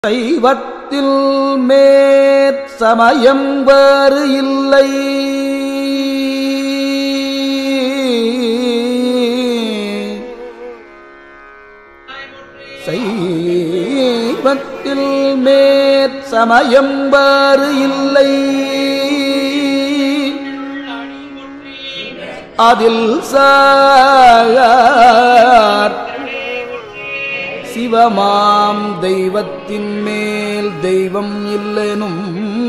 சைவத்தில் மேற் சமயம் வேறு இல்லை சைவத்தில் மேற் சமயம் வேறு இல்லை அதில் சார் சிவமாம் தெய்வத்தின் மேல் தெய்வம் இல்லெனும்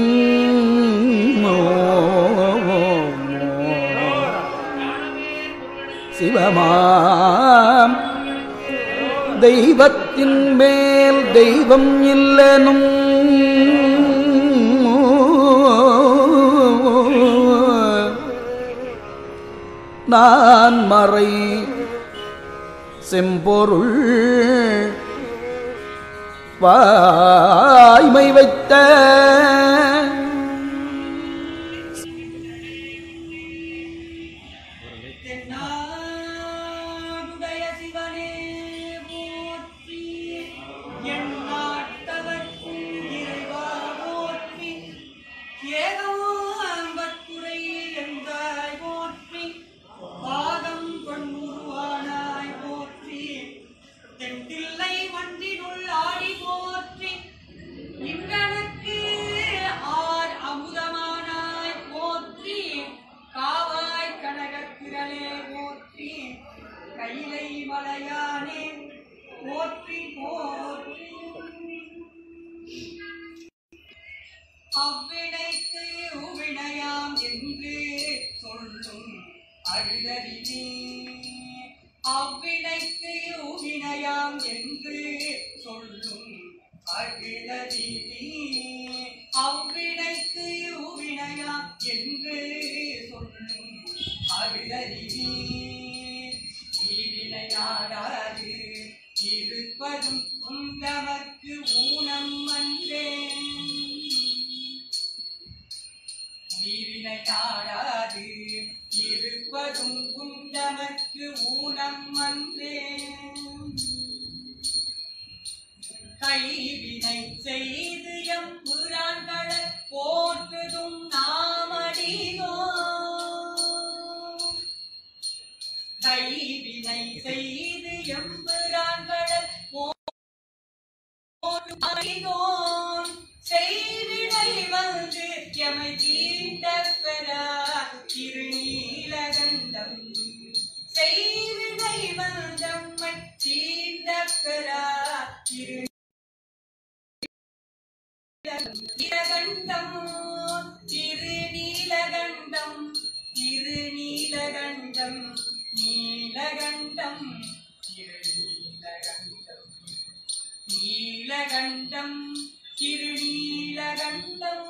சிவமாம் தெய்வத்தின் மேல் தெய்வம் இல்லெனும் நான் மறை செம்பொருள் வாய்மை வைத்த தென்னாடுடைய சிவனே போற்றி என் நாட்டவர்க்கும் இறைவா போற்றி ஏகம்பத்துரை எந்தாய் போற்றி பாகம் கொண்டுருவானாய் போற்றி தென்தில்லை மன்றினுள் ஆடி போற்றி இங்கனுக்கு ஆர் அமுதமானாய் போற்றி காவாய் கனகத்திரளே போற்றி கைலை மலையானே போற்றி போற்றி அவ்வினைக்கு உவினையாம் என்று சொல்லும் அருளறிவே அவ்வினைக்கு உவினையாம் என்று சொல்லும் அருளறிவே அவ்வினைக்கு உவினையாம் என்று சொல்லும் அருளறிவே ஈரினையாடாது இருப்பதும் உந்தமக்கு ஊனம் அன்றேன் நீரினை நாடாது இருப்பதும் குண்டமக்கு ஊனம் அன்றே கைவினை செய்து எம் புறான்களை போற்றுதும் நாமடிதோ கைவினை செய்து எம் புறான்களை அறியோன் செய்வினை வந்து எமை தீண்ட பெறா திருநீலகண்டம் செய்வினை வந்தம்மை தீண்ட பெறா திரு நீலகண்டம் திருநீலகண்டம் திருநீலகண்டம் நீலகண்டம் திருநீலகண்டம் நீலகண்டம் திருநீலகண்டம்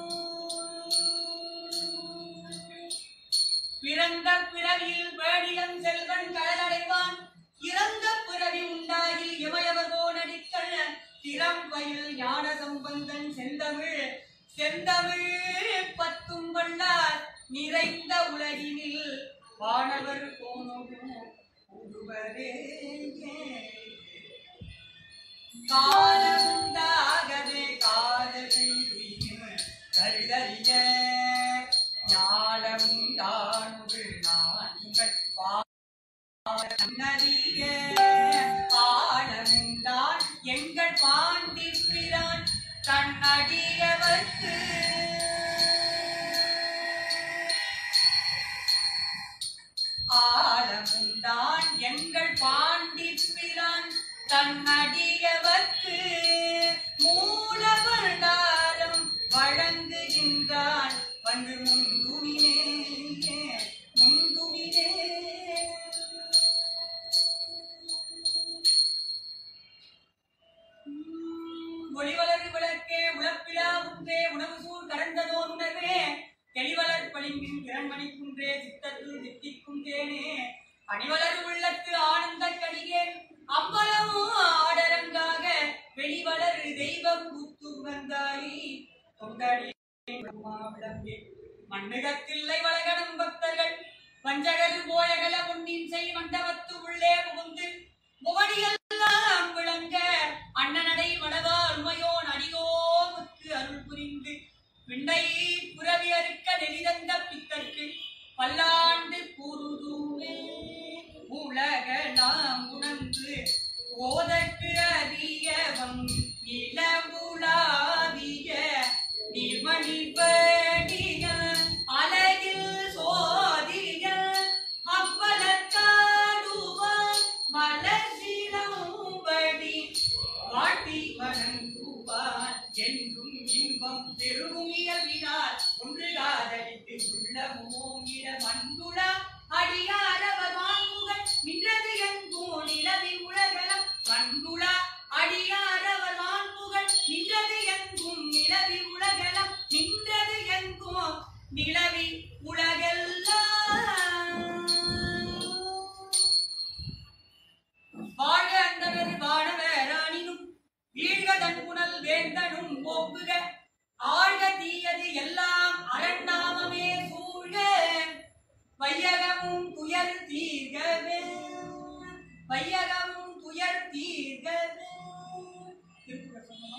பிறந்த பிறவியில் வேடிலம் செல்வன் கடலடைவான் இறந்த பிறவி உண்டாகில் இமயவகோ நடிக்கல் திறம்பயில் ஞான சம்பந்தன் செந்தமிழ் செந்தமிழ் பத்தும் வண்ணார் நிறைந்த உலகினில் வானவர் போனோடும் ஒருவரே காலந்தாகவே காதலை கருதறிய ஞானமும் தானுகள் நான்கள் பாடிய ஆழமும் தான் எங்கள் பாண்டிப்பிரான் கண்ணடியவர்க்கு ஆழமும் தான் எங்கள் பாண்டிப்பிரான் தன்னடியவர்க்கு மூலவர்தாரம் வழங்குகின்றான் வந்து முந்துமினே முந்துமினே ஒளிவளர் விளக்கே உழப்பிலா உன்றே உணவு சூழ் கடந்ததோ உணர்வே தெளிவளர் பளிங்கின் இரண்மணி குன்றே சித்தத்தில் தித்திக்கும் தேனே அணிவளர் உள்ளத்து ஆனந்த கணிகேன் அம்பலமும் ஆடரங்காக வெளிவளர் தெய்வம் கூத்து உணர்ந்தாய் தொண்டடி விளங்கே மண்ணுகத்தில்லை வளகடும் பக்தர்கள் வஞ்சகர் போயகல பொன்னின் செய் மண்டபத்து உள்ளே புகுந்து முவடியெல்லாம் விளங்க அண்ணனடை மடவா அருமையோன் அடியோ மணிப்படிய அழகில் சோதிய அப்பலத்தாடுவாய் மலர்சிலம்படி வாட்டி வணங்குவார் என்றும் இன்பம் பெருகும் இயல்பினார் ஒன்று காதலித்து உள்ளமோங்கிட மண்புழா அடியாரவர் வாங்குகள் நின்றது எங்கும் நிலவி உலகலம் மண்புழா அடியாரவர் வாங்குகள் நின்றது எங்கும் நிலவி உலகலம் நின்றது எங்கும் நிலவி உலகெல்லாம் வாழ அந்தனர் வானவரானினும் வீழ்க தன்புணல் வேந்தனும் போக்குக ஆழ்க தீயது எல்லாம் அரண்நாமமே சூழ்க வையகமும் துயர் தீர்கவே வையகமும் துயர் தீர்கவே திருக்குறள் சொன்னோமா?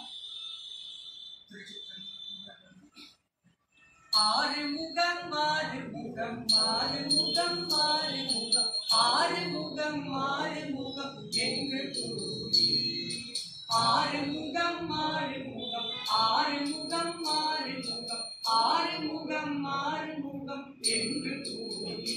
ஆறு முகம் ஆறு முகம் ஆறு முகம் ஆறு முகம் ஆறு முகம் ஆறு முகம் என்று கூறி ஆறு முகம் ஆறு முகம் ஆறு முகம் ஆறு முகம் ஆறு முகம் ஆறு முகம் என்று கூறி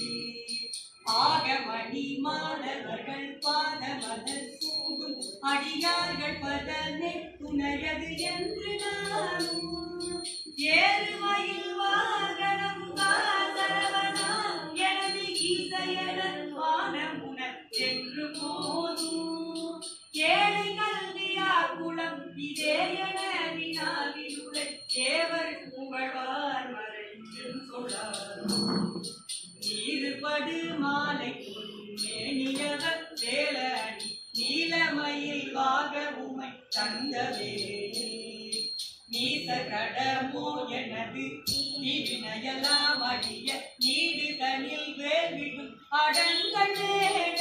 ஆகமணி மாணவர்கள் பாத மலர் சூடும் அடியார்கள் பதனை துணையது என்று நானும் ஏறுமயில் வாகனம் காதரவனா எனது ஈசையனன் வானமுன என்று போதும் ஏழை கல்வியார் குளம் இதே என வினாவிலுரை தேவர் புகழ்வார் மறைந்து சொல்லார் நீருபடு மாலை மேனியவர் வேலடி நீலமயில் வாக உமை தந்தவே நீச கடமோ எனது நீவினையெல்லாம் அடிய நீடு தனில் வேல்விடும் அடங்கள் வேட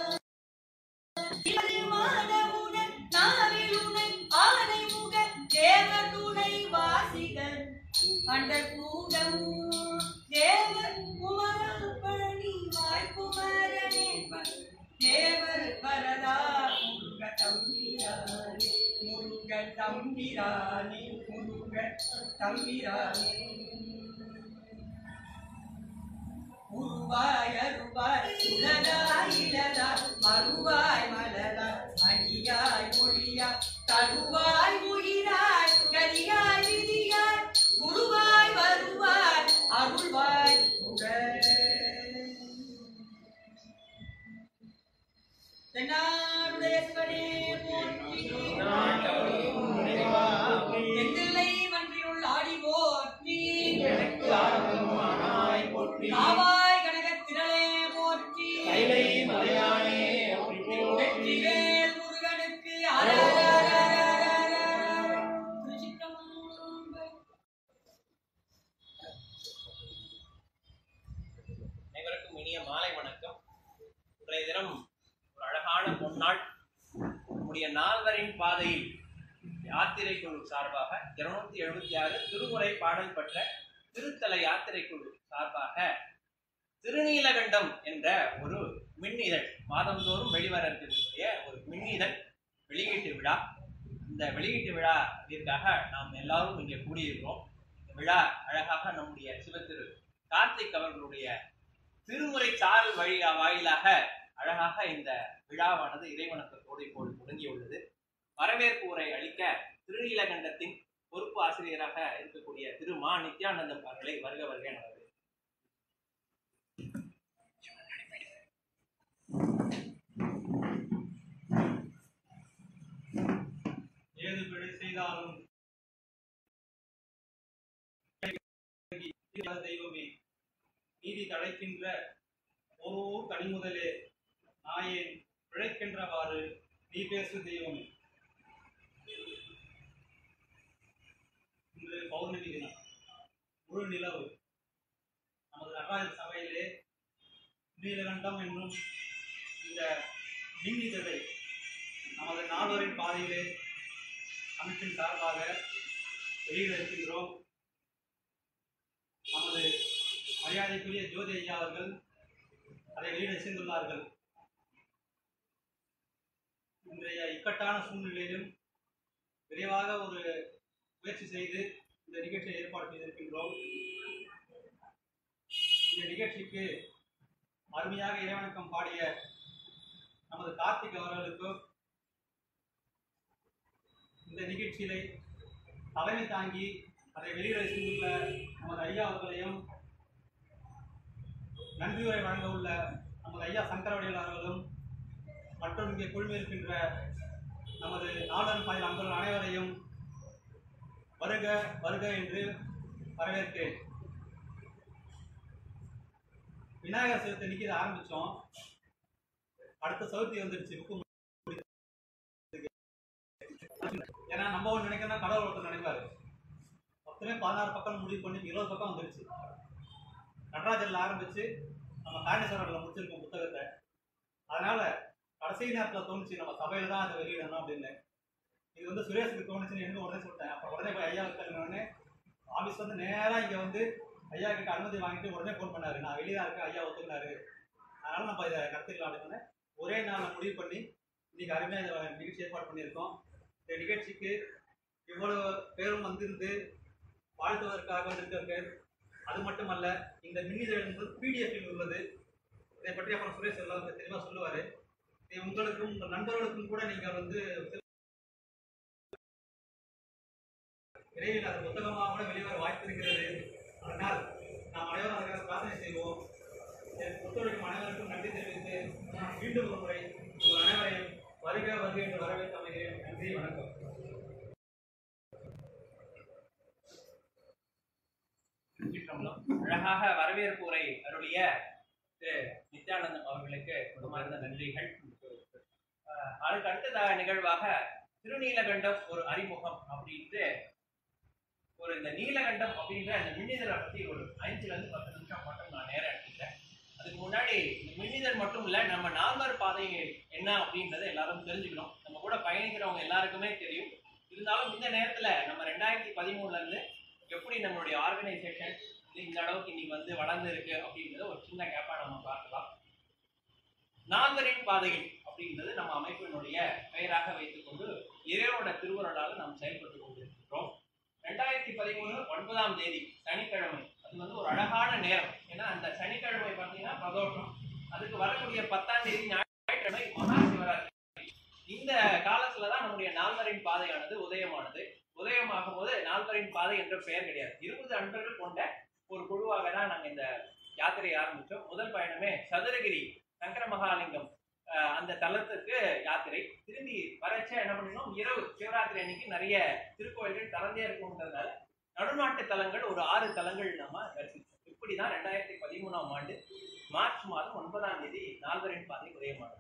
மாதமுடன் நாவிலுனை ஆனை முக தேவ துணை வாசிகள் அண்ட கூடம் தேவர் குமரல் பழனி வாய்க்குமரனே தேவர் வரதா முருக தம்பிரானே முருக தம்பிரானே முருக தம்பிரானே உருவாய் அருவாய் உலகாய் இலதாய் மறுவாய் மலராய் அடியாய் மொழியாய் தருவாய் உயிராய் கதியாய் விதியாய் குருவாய் வருவாய் அருள்வாய் புகழ் தென்னாடுடைய சிவனே போற்றி தென்தில்லை மன்றியுள் ஆடி போற்றி காவாய் கனகத் திரளே போற்றி வெற்றிவேல் முருகனுக்கு அரரரரரரரரர. திருச்சிற்றம்பலம். அனைவருக்கும் இனிய மாலை வணக்கம் இன்றைய தினம் ஒரு அழகான பொன்னாள் நம்முடைய நால்வரின் பாதையில் யாத்திரை குழு சார்பாக இருநூத்தி எழுபத்தி ஆறு திருமுறை பாடல் பெற்ற திருத்தல யாத்திரை குழு சார்பாக திருநீலகண்டம் என்ற ஒரு மின்னிதழ் மாதந்தோறும் வெளிவர இருக்கக்கூடிய ஒரு மின்னிதழ் வெளியீட்டு விழா இந்த வெளியீட்டு விழாவிற்காக நாம் எல்லாரும் இங்கே கூடியிருக்கிறோம் இந்த விழா அழகாக நம்முடைய சிவத்திரு கார்த்திக் அவர்களுடைய திருமுறை சாரல் வழி வாயிலாக அழகாக இந்த விழாவானது இறைவணக்கத்தோடு இப்போது தொடங்கியுள்ளது வரவேற்பு உரை அளிக்க திருநீலகண்டத்தின் பொறுப்பு ஆசிரியராக இருக்கக்கூடிய திரு மா நித்யானந்தம் அவர்களை வருக வருக என வரவேற்கிறேன். ஏது பிழை செய்தாலும் தெய்வமே நீதி தழைக்கின்ற ஓரோ கனிமுதலே நாயேன் பிழைக்கின்றவாறு நீ பேசு தெய்வமே இன்று பௌர்ணமி தினம் முழு நிலவு நமது நடராஜ சபையிலே நீலகண்டம் என்னும் இந்த மின்னிதழை நமது நால்வரின் பாதையிலே அமைப்பின் சார்பாக வெளியிட இருக்கின்றோம் நமது மரியாதைக்குரிய ஜோதி ஐயா அவர்கள் அதை வெளியிட செய்துள்ளார்கள் இன்றைய இக்கட்டான சூழ்நிலையிலும் விரைவாக ஒரு முயற்சி செய்து இந்த நிகழ்ச்சியை ஏற்பாடு செய்திருக்கின்றோம் இந்த நிகழ்ச்சிக்கு அருமையாக இறைவணக்கம் பாடிய நமது கார்த்திக் அவர்களுக்கும் இந்த நிகழ்ச்சியிலே தலைமை தாங்கி அதை வெளியிட செய்துள்ள நமது ஐயா அவர்களையும் நன்றியுரை வழங்க உள்ள நமது ஐயா சங்கரவடிகள் அவர்களும் மற்றும் இங்கே குழுமியிருக்கின்ற நமது நாடன் பாயில் அன்பர்கள் அனைவரையும் வருக வருக என்று வரவேற்கிறேன் விநாயகர் சதுர்த்தி அன்னைக்கு இதை ஆரம்பிச்சோம் அடுத்த சதுர்த்தி வந்துருச்சு புக்கு ஏன்னா நம்ம ஒன்று நினைக்கிறோம் கடவுள் ஒருத்தர் நினைப்பாரு மொத்தமே பதினாறு பக்கம் முடிவு பண்ணி இருபது பக்கம் வந்துருச்சு நடராஜரில் ஆரம்பிச்சு நம்ம காரணேஸ்வரரில் முடிச்சிருக்கோம் புத்தகத்தை அதனால கடைசி நேரத்தில் தோணுச்சு நம்ம சபையில தான் அதை வெளியிடணும் அப்படின்னு இது வந்து சுரேஷுக்கு தோணுச்சுன்னு எனக்கு உடனே சொல்லிட்டேன் அப்போ உடனே போய் ஐயா உடனே ஆஃபீஸ் வந்து நேராக இங்கே வந்து ஐயா கிட்ட அனுமதி வாங்கிட்டு உடனே ஃபோன் பண்ணாரு நான் வெளியே இருக்கேன் ஐயா ஒத்துக்கினாரு அதனால நம்ம இதை நடத்திடலாம் அப்படின்னு ஒரே நாளில் முடிவு பண்ணி இன்னைக்கு அருமையாக இதை நிகழ்ச்சி ஏற்பாடு பண்ணியிருக்கோம் இந்த நிகழ்ச்சிக்கு இவ்வளவு பேரும் வந்திருந்து வாழ்த்துவதற்காக வந்திருக்கார்கள் அது மட்டுமல்ல இந்த மின்னிதழ் என்பது பிடிஎஃபில் உள்ளது இதை பற்றி அப்புறம் சுரேஷ் எல்லாம் தெளிவாக சொல்லுவார் இது உங்களுக்கும் உங்கள் நண்பர்களுக்கும் கூட நீங்கள் வந்து விரைவில் அது புத்தகமாக கூட வெளிவர வாய்ப்பு இருக்கிறது அதனால் நாம் அனைவரும் அதற்காக பிரார்த்தனை செய்வோம் எனக்கு ஒத்துழைக்கும் அனைவருக்கும் நன்றி தெரிவித்து மீண்டும் ஒரு முறை உங்கள் அனைவரையும் வருக வருக என்று வரவேற்று அமைகிறேன் நன்றி வணக்கம் சிற்றம்பலம். அழகாக வரவேற்பு உரை அருளிய திரு நித்யானந்தம் அவர்களுக்கு மனமார்ந்த நன்றிகள் அஹ் அதுக்கு அடுத்த நிகழ்வாக திருநீலகண்டம் ஒரு அறிமுகம் அப்படின்ட்டு ஒரு இந்த நீலகண்டம் அப்படின்ற அந்த மின்னிதழை பத்தி ஒரு அஞ்சுல இருந்து பத்து நிமிஷம் மட்டும் நான் நேரம் எடுத்துக்கிறேன் அதுக்கு முன்னாடி இந்த மின்னிதழ் மட்டும் இல்ல நம்ம நால்வர் பாதை என்ன அப்படின்றத எல்லாரும் தெரிஞ்சுக்கணும் நம்ம கூட பயணிக்கிறவங்க எல்லாருக்குமே தெரியும் இருந்தாலும் இந்த நேரத்துல நம்ம ரெண்டாயிரத்தி பதிமூணுல இருந்து எப்படி நம்மளுடைய ஆர்கனைசேஷன் இந்த அளவுக்கு இன்னைக்கு வந்து வளர்ந்து இருக்கு அப்படின்றத ஒரு சின்ன கேப்பா நம்ம பார்க்கலாம் நால்வரின் பாதையில் அப்படின்றது நம்ம அமைப்பினுடைய பெயராக வைத்துக்கொண்டு இறைவனோட திருவருளால் நாம் செயல்பட்டு கொண்டிருக்கிறோம் ரெண்டாயிரத்தி பதிமூணு ஒன்பதாம் தேதி சனிக்கிழமை அது வந்து ஒரு அழகான நேரம் ஏன்னா அந்த சனிக்கிழமை பார்த்தீங்கன்னா பிரதோஷம் அதுக்கு வரக்கூடிய பத்தாம் தேதி ஞாயிற்றுக்கிழமை மகா சிவராத்திரி இந்த காலத்துல தான் நம்முடைய நால்வரின் பாதையானது உதயமானது உதயமாகும் போது நால்வரின் பாதை என்ற பெயர் கிடையாது இருபது அன்பர்கள் கொண்ட ஒரு குழுவாக தான் நாங்க இந்த யாத்திரையை ஆரம்பிச்சோம் முதல் பயணமே சதுரகிரி சங்கர மகாலிங்கம் அஹ், அந்த தலத்துக்கு யாத்திரை திரும்பி வரச்ச என்ன பண்ணினோம் இரவு சிவராத்திரி அன்னைக்கு நிறைய திருக்கோயில்கள் திறந்தே இருக்கும்ன்றதுனால நடுநாட்டு தலங்கள் ஒரு ஆறு தலங்கள் நம்ம தரிசிச்சோம் இப்படிதான் ரெண்டாயிரத்தி பதிமூணாம் ஆண்டு மார்ச் மாதம் ஒன்பதாம் தேதி நால்வரின் பாதை உதயமானது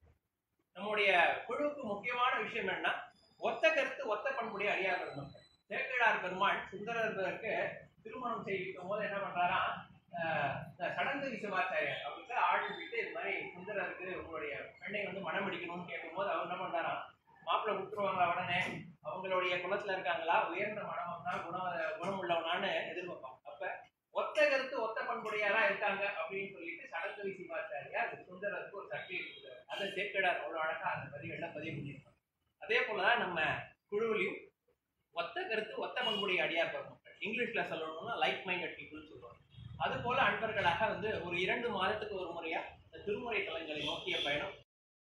நம்முடைய குழுவுக்கு முக்கியமான விஷயம் என்ன ஒத்த கருத்து ஒத்த பண்புடைய அடியார் பெருமக்கள் சேக்கிழார் பெருமாள் சுந்தரருக்கு திருமணம் செய்விக்கும் போது என்ன பண்றாராம் ஆஹ் இந்த சடங்கு சிவாச்சாரியர் அவருக்கு ஆள் விட்டு இது மாதிரி சுந்தரருக்கு உங்களுடைய பெண்ணை வந்து மனம் அடிக்கணும்னு கேட்கும்போது அவர் என்ன பண்றாராம் மாப்பிள்ளை விட்டுருவாங்களா உடனே அவங்களுடைய குலத்துல இருக்காங்களா உயர்ந்த மனமம்னா குண குணம் உள்ளவனான்னு எதிர்பார்ப்பாங்க அப்ப ஒத்த கருத்து ஒத்த பண்புடையாரா இருக்காங்க அப்படின்னு சொல்லிட்டு சடங்கு சிவாச்சாரியார் சுந்தரருக்கு ஒரு சர்டிஃபிகேட் கொடுக்குறாரு அதை சேக்கிழார் அவ்வளவு அழகா அந்த பதிவுகள்லாம் பதிவு பண்ணியிருக்காங்க அதே போலதான் நம்ம குழுவிலையும் ஒத்த கருத்து ஒத்த பண்புடைய அடியார் பெருமக்கள் இங்கிலீஷ்ல சொல்லணும்னா லைக் மைண்டட் பீப்புள்னு சொல்லுவாங்க அது போல அன்பர்களாக வந்து ஒரு இரண்டு மாதத்துக்கு ஒரு முறையா இந்த திருமுறை தலங்களை நோக்கிய பயணம்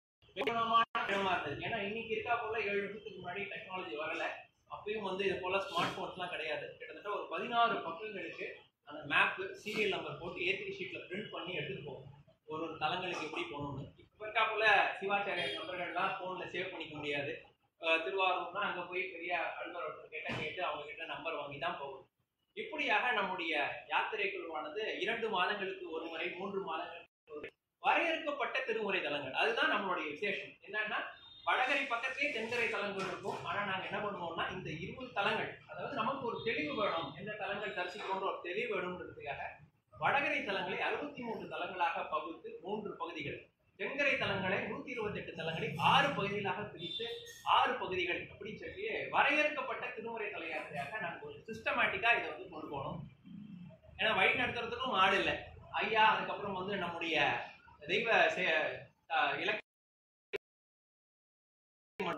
வேகமான பயணமா இருந்தது ஏன்னா இன்னைக்கு இருக்கா போல ஏழு வருஷத்துக்கு முன்னாடி டெக்னாலஜி வரல அப்பயும் வந்து இது போல ஸ்மார்ட் போன்ஸ்லாம் கிடையாது கிட்டத்தட்ட ஒரு பதினாறு பக்கங்களுக்கு அந்த மேப் சீரியல் நம்பர் போட்டு ஏற்றி ஷீட்ல பிரிண்ட் பண்ணி எடுத்துட்டு போவோம் ஒரு ஒரு தலங்களுக்கு எப்படி போகணும்னு இப்போ இருக்கா போல சிவாச்சாரிய நம்பர்கள்லாம் ஃபோன்ல சேவ் பண்ணிக்க முடியாது அஹ் திருவாரூர்னா அங்க போய் பெரிய அலுவலர் ஒருத்தர் கிட்ட கேட்டு அவங்க கிட்ட நம்பர் வாங்கி தான் போகணும் இப்படியாக நம்முடைய யாத்திரை குழுவானது இரண்டு மாதங்களுக்கு ஒரு முறை மூன்று மாதங்களுக்கு ஒரு முறை வரையறுக்கப்பட்ட திருமுறை தலங்கள் அதுதான் நம்மளுடைய விசேஷம் என்னன்னா வடகரை பக்கத்திலே தென்கரை தலங்கள் இருக்கும் ஆனா நாங்க என்ன பண்ணுவோம்னா இந்த இருபது தலங்கள் அதாவது நமக்கு ஒரு தெளிவு வேணும் எந்த தலங்கள் தரிசிக்கணுன்ற ஒரு தெளிவு வேணும்ன்றதுக்காக வடகரை தலங்களை அறுபத்தி மூன்று தலங்களாக பகுத்து மூன்று பகுதிகள் தென்கரை தலங்களை நூத்தி இருபத்தி எட்டு தலங்களை ஆறு பகுதிகளாக பிரித்து ஆறு பகுதிகள் அப்படின்னு சொல்லி வரையறுக்கப்பட்ட திருமுறை தலையாத்திரையாக நாங்கள் ஒரு சிஸ்டமேட்டிக்கா இதை வந்து கொண்டு போனோம் ஏன்னா வழி நடத்துறதுக்கும் ஆள் இல்லை ஐயா அதுக்கப்புறம் வந்து நம்முடைய தெய்வ செ- அஹ் இலக்கிய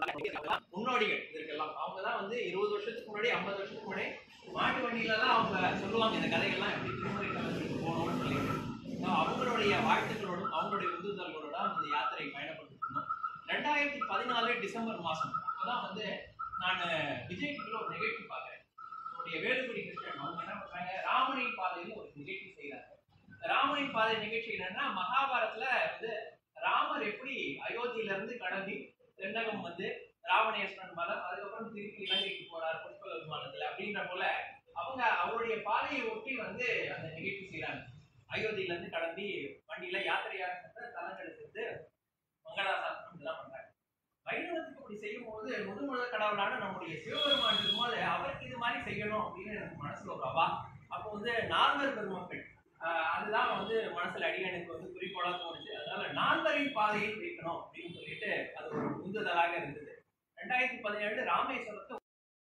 முன்னோடிகள் இதற்கெல்லாம் அவங்க தான் வந்து இருபது வருஷத்துக்கு முன்னாடி ஐம்பது வருஷத்துக்கு முன்னாடி மாட்டு வண்டியில தான் அவங்க சொல்லுவாங்க இந்த கதைகள்லாம் எப்படி திருமுறை காலத்துக்கு போகணும்னு சொல்லிட்டு So, அவங்களுடைய வாழ்த்துக்களோடும் அவங்களுடைய உந்துதல்களோட தான் இந்த யாத்திரை பயணப்பட்டு இருந்தோம் ரெண்டாயிரத்தி பதினாலு டிசம்பர் மாசம் அப்பதான் வந்து நான் விஜய் டிவில ஒரு நிகழ்ச்சி பார்க்குறேன் நம்முடைய வேலுக்குடி கிருஷ்ணன் அவங்க என்ன பண்றாங்க ராமனின் பாதையில் ஒரு நிகழ்ச்சி செய்யறாங்க ராமனின் பாதை நிகழ்ச்சி என்னன்னா மகாபாரதத்துல வந்து ராமர் எப்படி அயோத்தியில இருந்து கிளம்பி தென்னகம் வந்து ராவணேஸ்வரன் மலம் அதுக்கப்புறம் திருப்பி இலங்கைக்கு போறார் புஷ்ப விமானத்துல அப்படின்ற போல அவங்க அவருடைய பாதையை ஒட்டி வந்து அந்த நிகழ்ச்சி செய்யறாங்க அயோத்தியில இருந்து கிளம்பி வண்டியில யாத்திரையாக சென்ற தலங்களுக்கு மங்களாசாசனம் இதெல்லாம் பண்றாங்க வைணவத்துக்கு இப்படி செய்யும் போது முதுமுழ கடவுளான நம்முடைய சிவபெருமான் இருக்கும்போது அவருக்கு இது மாதிரி செய்யணும் அப்படின்னு எனக்கு மனசுல ஒரு அவா அப்போ வந்து நால்வர் பெருமக்கள் ஆஹ் அதுதான் வந்து மனசுல அடியனுக்கு வந்து குறிக்கோளா தோணுச்சு அதனால நால்வரின் பாதையில் வைக்கணும் அப்படின்னு சொல்லிட்டு அது ஒரு உந்துதலாக இருந்தது ரெண்டாயிரத்தி பதினேழு ராமேஸ்வரத்தை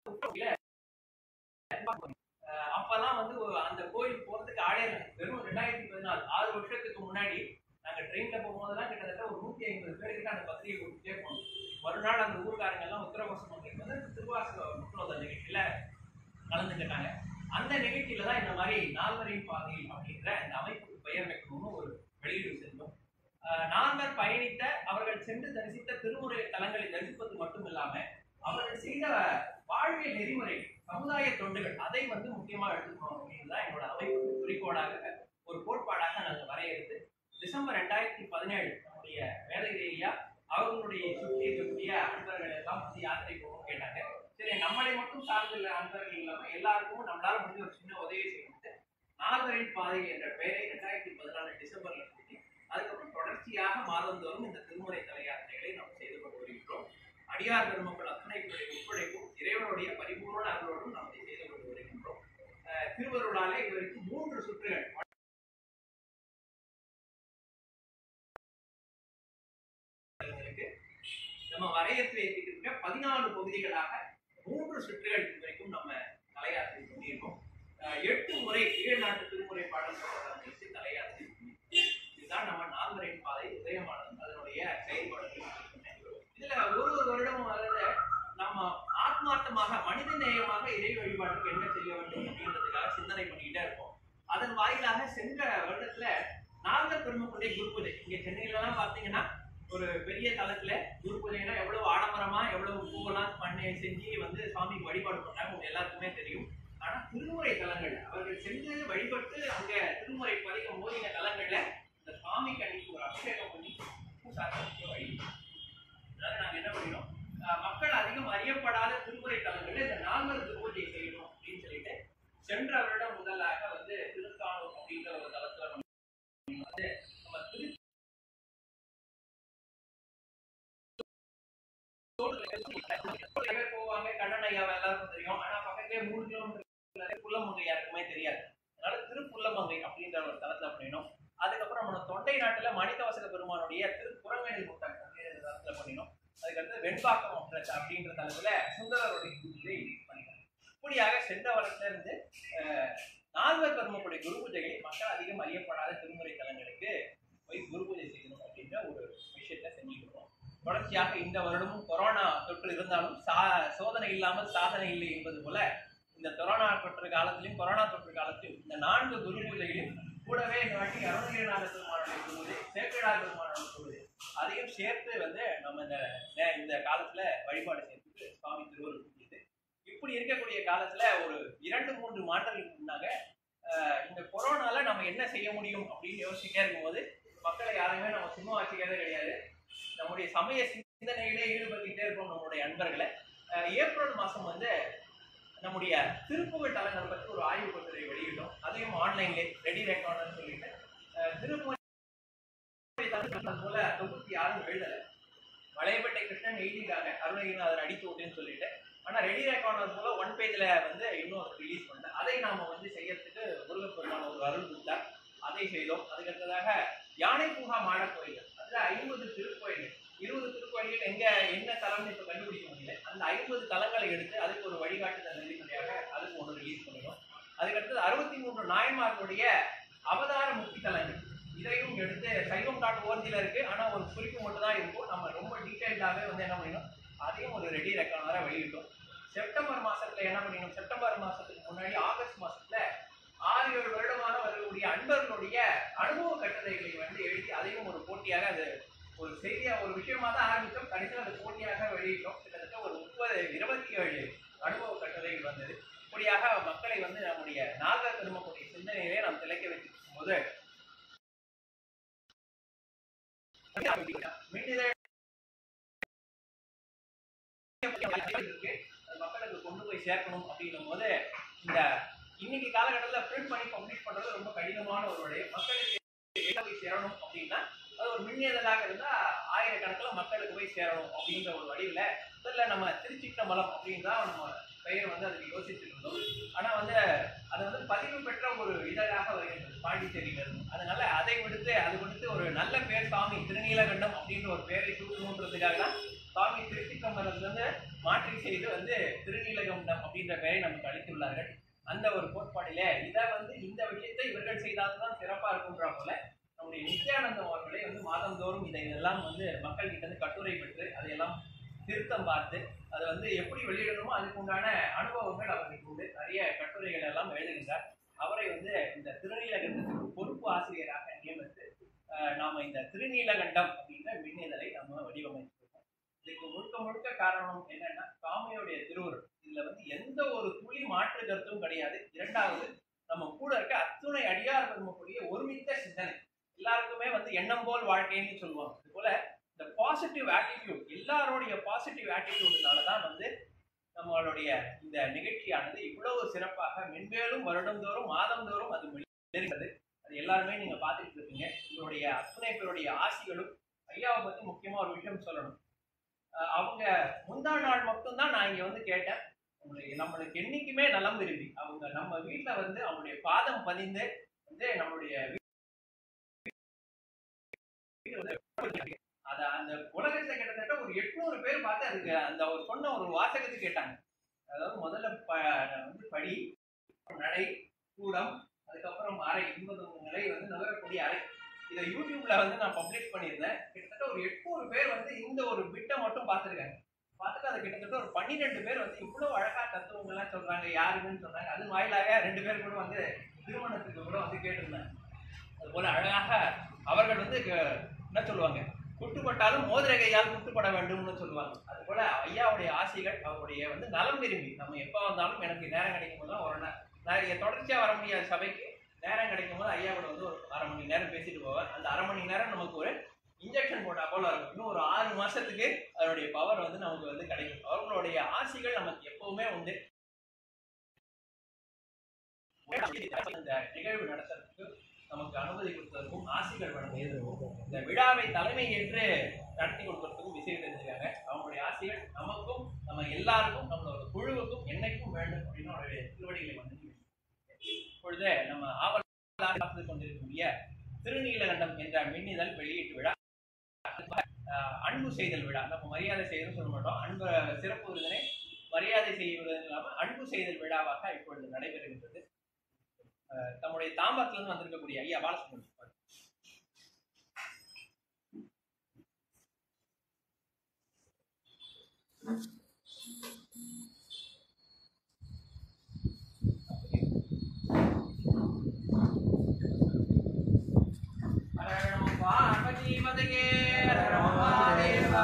ஆஹ் அப்பெல்லாம் வந்து ஒரு- அந்த கோயில் போறதுக்கு ஆளே இல்லை. வெறும் ரெண்டாயிரத்தி பதினாலு ஆறு வருஷத்துக்கு முன்னாடி நாங்க ட்ரெயின்ல போகும்போதெல்லாம் கிட்டத்தட்ட ஒரு நூத்தி ஐம்பது பேருக்கு அந்த பத்திரிகை கொடுத்துட்டே போனோம் மறுநாள் அந்த ஊர்க்காரங்க எல்லாம் உத்தரகோசம் மக்களுக்கு வந்து திருவாசக முற்றோத நிகழ்ச்சியில கலந்துக்கிட்டாங்க அந்த நிகழ்ச்சியில தான் இந்த மாதிரி நால்வரின் பாதையில் அப்படின்ற இந்த அமைப்புக்கு பெயர் வைக்கணும்னு ஒரு வெளியீடு செஞ்சோம் ஆஹ் நால்வர் பயணித்த அவர்கள் சென்று தரிசித்த திருமுறை தலங்களை தரிசிப்பது மட்டும் இல்லாம அவர்கள் செய்த வாழ்வியல் நெறிமுறை சமுதாய தொண்டுகள் அதை வந்து முக்கியமா எடுத்துக்கணும் அப்படின்னு தான் என்னோட அமைப்பு குறிக்கோளாக ஒரு கோட்பாடாக நாங்கள் வரையறுத்து டிசம்பர் ரெண்டாயிரத்தி பதினேழு நம்முடைய வேதகிரி ஐயா அவர்களுடைய சுற்றி இருக்கக்கூடிய அன்பர்கள் எல்லாம் வந்து யாத்திரை போகணும் கேட்டாங்க சரி நம்மளை மட்டும் சார்ந்துள்ள அன்பர்கள் இல்லாம எல்லாருக்கும் நம்மளால முடிஞ்ச ஒரு சின்ன உதவி செய்யணும் நால்வரின் பாதை என்ற பெயரை ரெண்டாயிரத்தி பதினாலு டிசம்பர்ல சொல்லி அதுக்கப்புறம் தொடர்ச்சியாக மாதந்தோறும் இந்த திருமுறை தல யாத்திரைகளை நாம் செய்து கொண்டு வருகின்றோம் அடியார் பெருமக்கள் அத்தனை பேருடைய ஒத்துழைப்பும் இறைவனுடைய பரிபூர்ண அருளோடும் நாம் இதை செய்து கொண்டு வருகின்றோம் அஹ் திருவருளாலே இவருக்கு மூன்று சுற்றுகள் இருக்கு. நம்ம வரையறுத்து வைத்திருக்கிற பதினாலு பகுதிகளாக மூன்று சுற்றுகள் வரைக்கும் நம்ம தலையாற்றி பண்ணியிருக்கோம் அஹ் எட்டு முறை ஏழு நாட்டு திருமுறை பாடல் வைத்து தலையாற்றி இதுதான் நம்ம நால்வரின் பாதை உதயமானது அதனுடைய செயல்பாடுகள் இதுல ஒரு ஒரு வருடமும் வந்து நம்ம ஆத்மார்த்தமாக மனித நேயமாக இறை வழிபாட்டுக்கு என்ன செய்ய வேண்டும் அப்படின்றதுக்காக சிந்தனை பண்ணிக்கிட்டே இருப்போம் அதன் வாயிலாக சென்ற வருடத்துல நால்வர் பெருமக்களுடைய குரு பூஜை இங்க சென்னையில எல்லாம் பாத்தீங்கன்னா ஒரு பெரிய தளத்துல குரு பூஜைனா எவ்வளவு ஆடம்பரமா எவ்வளவு பூவெல்லாம் பண்ணி செஞ்சு வந்து சுவாமிக்கு வழிபாடு பண்றாங்க உங்க எல்லாருக்குமே தெரியும் ஆனா திருமுறை தலங்கள் அவர்கள் சென்று வழிபட்டு அங்க திருமுறை பதிக்கும் ஓதின தலங்கள்ல இந்த சுவாமிக்கு அன்னைக்கு ஒரு அபிஷேகம் பண்ணி பூசாக்க வழி அதனால நாங்க என்ன பண்ணினோம் அஹ் மக்கள் அதிகம் அறியப்படாத திருமுறை தலங்கள்ல இந்த நால்வர் திருப்பூஜை செய்யணும் அப்படின்னு சொல்லிட்டு சென்ற வருடம் முதலாக வந்து திருக்கானூர் அப்படின்ற ஒரு தலத்துல நம்ம வந்து நம்ம திரு நிறைய பேர் போவாங்க கண்ணன் ஐயாவை எல்லாருக்கும் தெரியும் ஆனா பக்கத்துலயே மூணு கிலோமீட்டர் புல்லமங்கை யாருக்குமே தெரியாது அதனால திருப்புல்லமங்கை அப்படின்ற ஒரு தலத்துல பண்ணினோம் அதுக்கப்புறம் நம்ம தொண்டை நாட்டுல மணிதவாசக பெருமானுடைய திருப்புறமேனி முட்டம் அப்படின்ற தலத்துல பண்ணினோம் அதுக்கடுத்து வெண்பாக்கம் அப்படின்ற அப்படின்ற தலத்துல சுந்தரருடைய பூஜையை பண்ணினோம் இப்படியாக சென்ற வருடத்துல இருந்து அஹ், நால்வர் பெருமக்குடைய குரு பூஜைகளை மக்கள் அதிகம் அறியப்படாத திருமுறை தலங்களுக்கு போய் குரு பூஜை செய்யணும் அப்படின்ற ஒரு விஷயத்த செஞ்சுட்டு இருக்கோம் தொடர்ச்சியாக இந்த வருடமும் கொரோனா தொற்று இருந்தாலும் சா சோதனை இல்லாமல் சாதனை இல்லை என்பது போல இந்த கொரோனா தொற்று காலத்திலும் கொரோனா தொற்று காலத்திலும் இந்த நான்கு குரு பூஜைகளையும் கூடவே இந்த வாட்டி அருணகிரிநாத பெருமானுடைய குருபூஜை சேக்கடார் பெருமானுடைய குருபூஜை அதையும் சேர்த்து வந்து நம்ம இந்த நே- இந்த காலத்துல வழிபாடு செய்யறதுக்கு சுவாமி திருவருள் புரியுது இப்படி இருக்கக்கூடிய காலத்துல ஒரு இரண்டு மூன்று மாதங்களுக்கு முன்னாக ஆஹ், இந்த கொரோனால நம்ம என்ன செய்ய முடியும் அப்படின்னு யோசிச்சுட்டே இருக்கும்போது மக்களை யாரையுமே நம்ம சும்மா வச்சுக்கிறதே கிடையாது நம்முடைய சமய சிந்தனையிலே ஈடுபட்டுக்கிட்டே இருப்போம் நம்மளுடைய அன்பர்களை அஹ் ஏப்ரல் மாசம் வந்து நம்முடைய திருப்புகழ் தலங்கள் பற்றி ஒரு ஆய்வு கட்டுரை வெளியிட்டோம் அதையும் ஆன்லைன்ல ரெடி ரெக்கார்ட்னு சொல்லிட்டு அஹ் திருப்புகழ் தலங்கள் போல தொகுத்து யாரும் எழுதல வளையப்பட்டை கிருஷ்ணன் எழுதிட்டாங்க அருணகிரிநாதர் அடித்து விட்டுன்னு சொல்லிட்டு ஆனா ரெடி ரெக்கார்டர் போல ஒன் பேஜ்ல வந்து இன்னும் ரிலீஸ் பண்ணல அதை நாம வந்து செய்யறதுக்கு முருகப்பெருமான ஒரு அருள் கொடுத்தார் அதை செய்தோம் அதுக்கடுத்ததாக யானை பூங்கா மாட கோயில் அதுல ஐம்பது திருக்கோயில்கள் இருபது திருக்கோயில்கள் எங்க என்ன தலம்னு இப்ப கண்டுபிடிக்க முடியல அந்த ஐம்பது தலங்களை எடுத்து அதுக்கு ஒரு வழிகாட்டுதல் நெறிமுறையாக அதுக்கு ஒன்று ரிலீஸ் பண்ணிடும் அதுக்கடுத்தது அறுபத்தி மூன்று நாயன்மார்களுடைய அவதார முக்தி தலங்கள் இதையும் எடுத்து சைவம் டாட் ஓர்ஜில இருக்கு ஆனா ஒரு குறிப்பு மட்டும் தான் இருக்கும் நம்ம ரொம்ப டீடைல்டாகவே வந்து என்ன பண்ணிடும் அதையும் ஒரு ரெடி ரெக்கார்டரா வெளியிட்டோம் செப்டம்பர் மாசத்துல என்ன பண்ணினோம் செப்டம்பர் மாசத்துக்கு முன்னாடி ஆகஸ்ட் மாசத்துல ஆறு ஏழு வருடமாக வரக்கூடிய அன்பர்களுடைய அனுபவ கட்டுரைகளை வந்து எழுதி அதையும் ஒரு போட்டியாக அது ஒரு செய்தியா ஒரு விஷயமா தான் ஆரம்பித்தோம் கடைசியில் அது போட்டியாக வெளியிட்டோம் கிட்டத்தட்ட ஒரு முப்பது இருபத்தி ஏழு அனுபவ கட்டுரைகள் வந்தது இப்படியாக மக்களை வந்து நம்முடைய நாகர் திரும்பக்கூடிய சிந்தனையிலே நாம் திளைக்க வைத்திருக்கும் போது மின்னிதழ் இருக்கு. அது மக்களுக்கு கொண்டு போய் சேர்க்கணும் அப்படின்னும் போது இந்த இன்னைக்கு காலகட்டத்தில் பிரிண்ட் பண்ணி பப்ளிஷ் பண்றது ரொம்ப கடினமான ஒரு வழி மக்களுக்கு எங்க போய் சேரணும் அப்படின்னா அது ஒரு மின்னியதழாக இருந்தா ஆயிரக்கணக்கில் மக்களுக்கு போய் சேரணும் அப்படின்ற ஒரு வழியில முதல்ல நம்ம திருச்சிற்றம்பலம் அப்படின்னு தான் நம்ம பெயர் வந்து அதுக்கு யோசிச்சுட்டு இருந்தோம் ஆனா வந்து அது வந்து பதிவு பெற்ற ஒரு இதழாக வருகின்றது பாண்டிச்சேரியில இருந்து அதனால அதை விடுத்து அது விடுத்து ஒரு நல்ல பேர் சாமி திருநீலகண்டம் அப்படின்ற ஒரு பேரை சூட்டணுன்றதுக்காக தான் சுவாமி திருச்சிற்றம்பலத்திலிருந்து மாற்றி செய்து வந்து திருநீலகண்டம் அப்படின்ற பெயரை நமக்கு அளித்துள்ளார்கள் அந்த ஒரு கோட்பாடிலே இதை வந்து இந்த விஷயத்தை இவர்கள் செய்தால்தான் சிறப்பா இருக்குன்ற போல நம்முடைய நித்யானந்தம் அவர்களே வந்து மாதந்தோறும் இதை இதெல்லாம் வந்து மக்கள் கிட்ட இருந்து கட்டுரை பெற்று அதையெல்லாம் திருத்தம் பார்த்து அதை வந்து எப்படி வெளியிடணுமோ அதுக்கு உண்டான அனுபவங்கள் அவருக்கு உண்டு நிறைய கட்டுரைகள் எல்லாம் எழுதுகின்றார் அவரை வந்து இந்த திருநீலகண்டத்துக்கு பொறுப்பு ஆசிரியராக நியமித்து அஹ், நாம இந்த திருநீலகண்டம் அப்படின்ற மின்னிதழை நம்ம வடிவமைச்சிருக்கோம் இதுக்கு முழுக்க முழுக்க காரணம் என்னன்னா சுவாமியுடைய திருவுருள் இதுல வந்து எந்த ஒரு துளி மாற்று கருத்தும் கிடையாது இரண்டாவது நம்ம கூட இருக்க அத்துணை அடியார் பெருமக்கூடிய ஒருமித்த சிந்தனை எல்லாருக்குமே வந்து எண்ணம் போல் வாழ்க்கைன்னு சொல்லுவாங்க இது போல இந்த பாசிட்டிவ் ஆட்டிடியூட் எல்லாருடைய பாசிட்டிவ் ஆட்டிடியூட்னால தான் வந்து நம்மளுடைய இந்த நிகழ்ச்சியானது இவ்வளவு சிறப்பாக மென்மேலும் வருடந்தோறும் மாதந்தோறும் அது வெளியிடுகிறது அது எல்லாருமே நீங்க பார்த்துட்டு இருக்கீங்க உங்களுடைய அத்துணை பேருடைய ஆசிகளும் ஐயாவை பத்தி முக்கியமா ஒரு விஷயம் சொல்லணும் அஹ் அவங்க முந்தா நாள் மட்டும்தான் நான் இங்க வந்து கேட்டேன் நம்மளுக்கு நம்மளுக்கு என்னைக்குமே நலம் விரும்பி அவங்க நம்ம வீட்டுல வந்து அவங்களுடைய பாதம் பதிந்து வந்து நம்மளுடைய அத அந்த உலகத்துல கிட்டத்தட்ட ஒரு எட்நூறு பேர் பார்த்து அதுக்கு அந்த ஒரு சொன்ன ஒரு வாசகத்தை கேட்டாங்க அதாவது முதல்ல ப- வந்து படி நடை கூடம் அதுக்கப்புறம் அறை இன்பது நிலை வந்து நகரக்கூடிய அறை இதை யூடியூப்ல வந்து நான் பப்ளிஷ் பண்ணியிருந்தேன் கிட்டத்தட்ட ஒரு எட்நூறு பேர் வந்து இந்த ஒரு பிட்டை மட்டும் பார்த்துருக்காங்க பார்த்துட்டு அது கிட்டத்தட்ட ஒரு பன்னிரெண்டு பேர் வந்து இவ்வளவு அழகா தத்துவங்கள்லாம் சொல்றாங்க யாருன்னு சொன்னாங்க அது வாயிலாக ரெண்டு பேர் கூட வந்து திருமணத்துக்கு கூட வந்து கேட்டிருந்தாங்க அது போல அழகாக அவர்கள் வந்து க- என்ன சொல்லுவாங்க குட்டுப்பட்டாலும் மோதிர கையால் குட்டுப்பட வேண்டும்னு சொல்லுவாங்க அது போல ஐயாவுடைய ஆசைகள் அவருடைய வந்து நலம் விரும்பி நம்ம எப்ப வந்தாலும் எனக்கு நேரம் கிடைக்கும் போது ஒரு நே- நான் இங்க தொடர்ச்சியா வர முடியாத சபைக்கு நேரம் கிடைக்கும் போது ஐயா கூட வந்து ஒரு அரை மணி நேரம் பேசிட்டு போவார் அந்த அரை மணி நேரம் நமக்கு ஒரு இன்ஜெக்ஷன் போட்டா போல இருக்கும் இன்னும் ஒரு ஆறு மாசத்துக்கு அதனுடைய பவர் வந்து நமக்கு வந்து கிடைக்கும் அவர்களுடைய ஆசைகள் நமக்கு எப்பவுமே உண்டு இந்த நிகழ்வு நடத்துறதுக்கு நமக்கு அனுமதி கொடுத்ததற்கும் ஆசைகள் வழங்கியதற்கும் இந்த விழாவை தலைமை ஏற்று நடத்தி கொடுக்கறதுக்கும் விஷயம் தெரிஞ்சுக்காங்க அவங்களுடைய ஆசைகள் நமக்கும் நம்ம எல்லாருக்கும் நம்மளோட குழுவுக்கும் என்னைக்கும் வேண்டும் அப்படின்னு அவருடைய திருவடிகளை வந்து இப்பொழுது நம்ம ஆவல் பார்த்து கொண்டிருக்கக்கூடிய திருநீலகண்டம் என்ற மின்னிதழ் வெளியீட்டு விழா அஹ், அன்பு செய்தல் விழா நம்ம மரியாதை செய்தல் சொல்ல மாட்டோம் அன்பு சிறப்பு விருந்தினை மரியாதை செய்வது இல்லாமல் அன்பு செய்தல் விழாவாக இப்பொழுது நடைபெறுகின்றது அஹ், தம்முடைய தாம்பரத்திலிருந்து வந்திருக்கக்கூடிய ஐயா பாலசுப்ரமணியம் ஹர ஹர நம பார்வதி மதையே ஹர ஹர மகாதேவா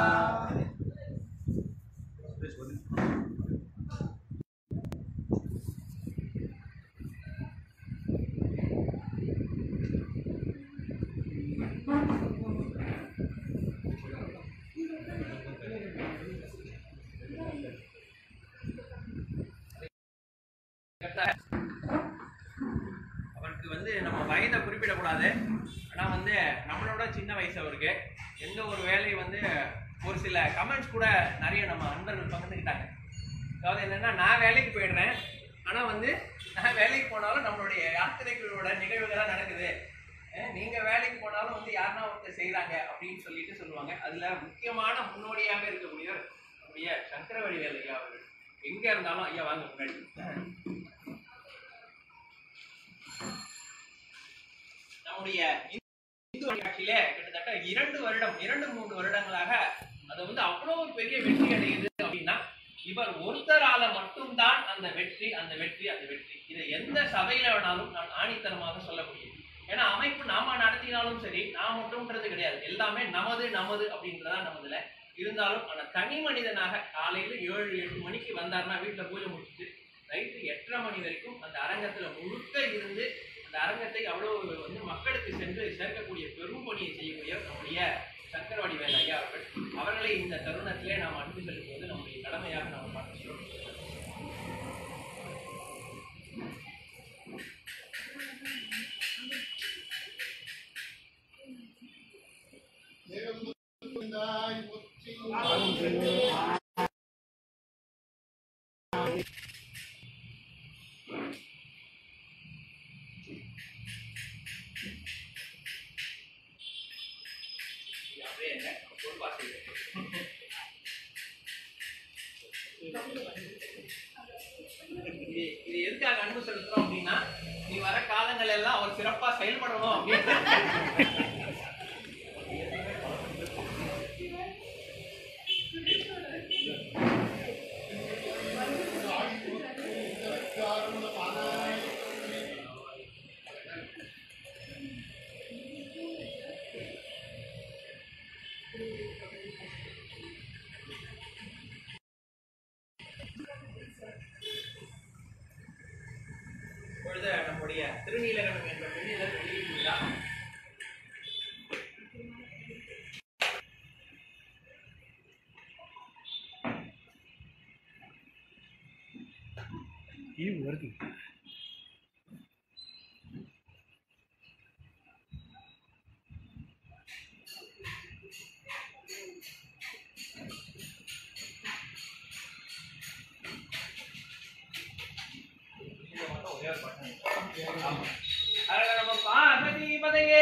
அவருக்கு வந்து நம்ம வயதை குறிப்பிடக்கூடாது ஆனால் வந்து நம்மளோட சின்ன வயசு அவருக்கு எந்த ஒரு வேலையும் வந்து ஒரு சில கமெண்ட்ஸ் கூட நிறைய நம்ம நண்பர்கள் பகிர்ந்துக்கிட்டாங்க அதாவது என்னன்னா நான் வேலைக்கு போயிடுறேன் ஆனால் வந்து நான் வேலைக்கு போனாலும் நம்மளுடைய யாத்திரைகளோட நிகழ்வுகள்லாம் நடக்குது அஹ் நீங்க வேலைக்கு போனாலும் வந்து யாருன்னா ஒருத்தர் செய்றாங்க அப்படின்னு சொல்லிட்டு சொல்லுவாங்க அதுல முக்கியமான முன்னோடியாக இருக்கக்கூடியவர் நம்முடைய சங்கரவடிவேல் ஐயா அவர்கள் எங்க இருந்தாலும் ஐயா வாங்க முன்னாடி நம்முடைய இந்து ஆட்சியிலே கிட்டத்தட்ட இரண்டு வருடம் இரண்டு மூன்று வருடங்களாக அது வந்து அவ்வளவு ஒரு பெரிய வெற்றி அடையுது அப்படின்னா இவர் ஒருத்தரால மட்டும்தான் அந்த வெற்றி அந்த வெற்றி அந்த வெற்றி இதை எந்த சபையில வேணாலும் நான் ஆணித்தரமாக சொல்ல முடியும் ஏன்னா அமைப்பு நாம நடத்தினாலும் சரி நான் மட்டும்ன்றது கிடையாது எல்லாமே நமது நமது அப்படின்றதா நமதுல இருந்தாலும் ஆனா தனி மனிதனாக காலையில ஏழு எட்டு மணிக்கு வந்தாருன்னா வீட்டுல பூஜை முடிச்சுட்டு நைட்டு எட்டரை மணி வரைக்கும் அந்த அரங்கத்துல முழுக்க இருந்து அந்த அரங்கத்தை அவ்வளவு வந்து மக்களுக்கு சென்று சேர்க்கக்கூடிய பெரும் பணியை செய்யக்கூடிய நம்முடைய சக்கரவாடி வேல் ஐயா அவர்கள் அவர்களை இந்த தருணத்திலே நாம் அன்பு செலுத்துவது நம்முடைய கடமையாக நாம் பார்க்கிறோம் இது அப்படியே இருங்க. நம்ம பொறுப்பா செய்வோம். இது இது எதுக்காக அன்பு செலுத்துறோம் அப்படின்னா நீ வர காலங்கள் எல்லாம் அவர் சிறப்பா செயல்படணும் அப்படின்னு இப்பொழுது நம்முடைய திருநீலகண்டம் என்ற பெண்ணிதழ் வெளியிட்டுள்ளார் இதை மட்டும் ஒரே ஒரு button. ஆமா. ஹர நம பார்வதி பதையே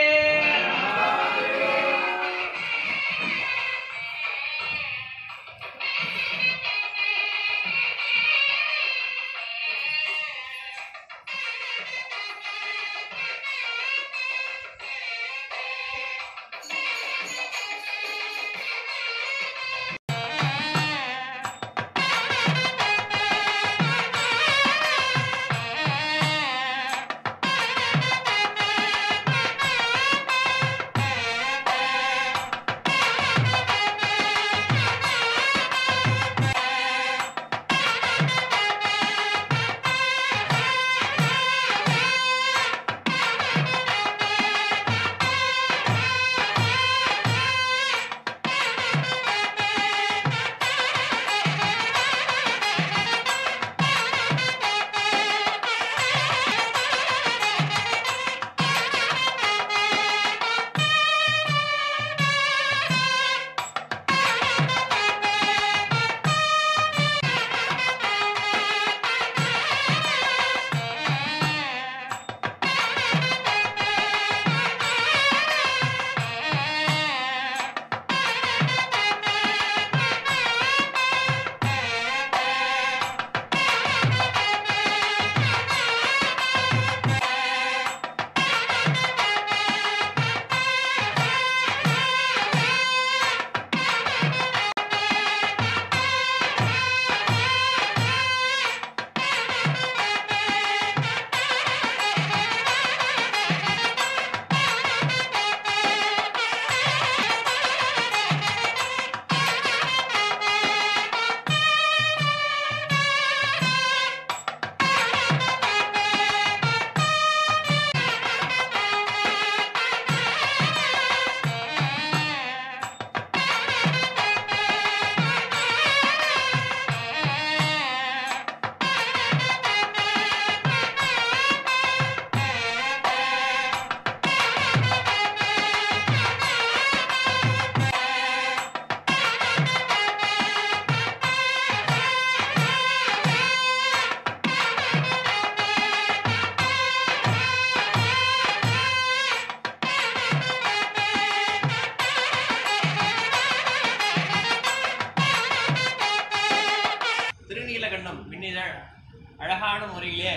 திருநீலகண்டம் பின்னிதழ் அழகான முறையிலே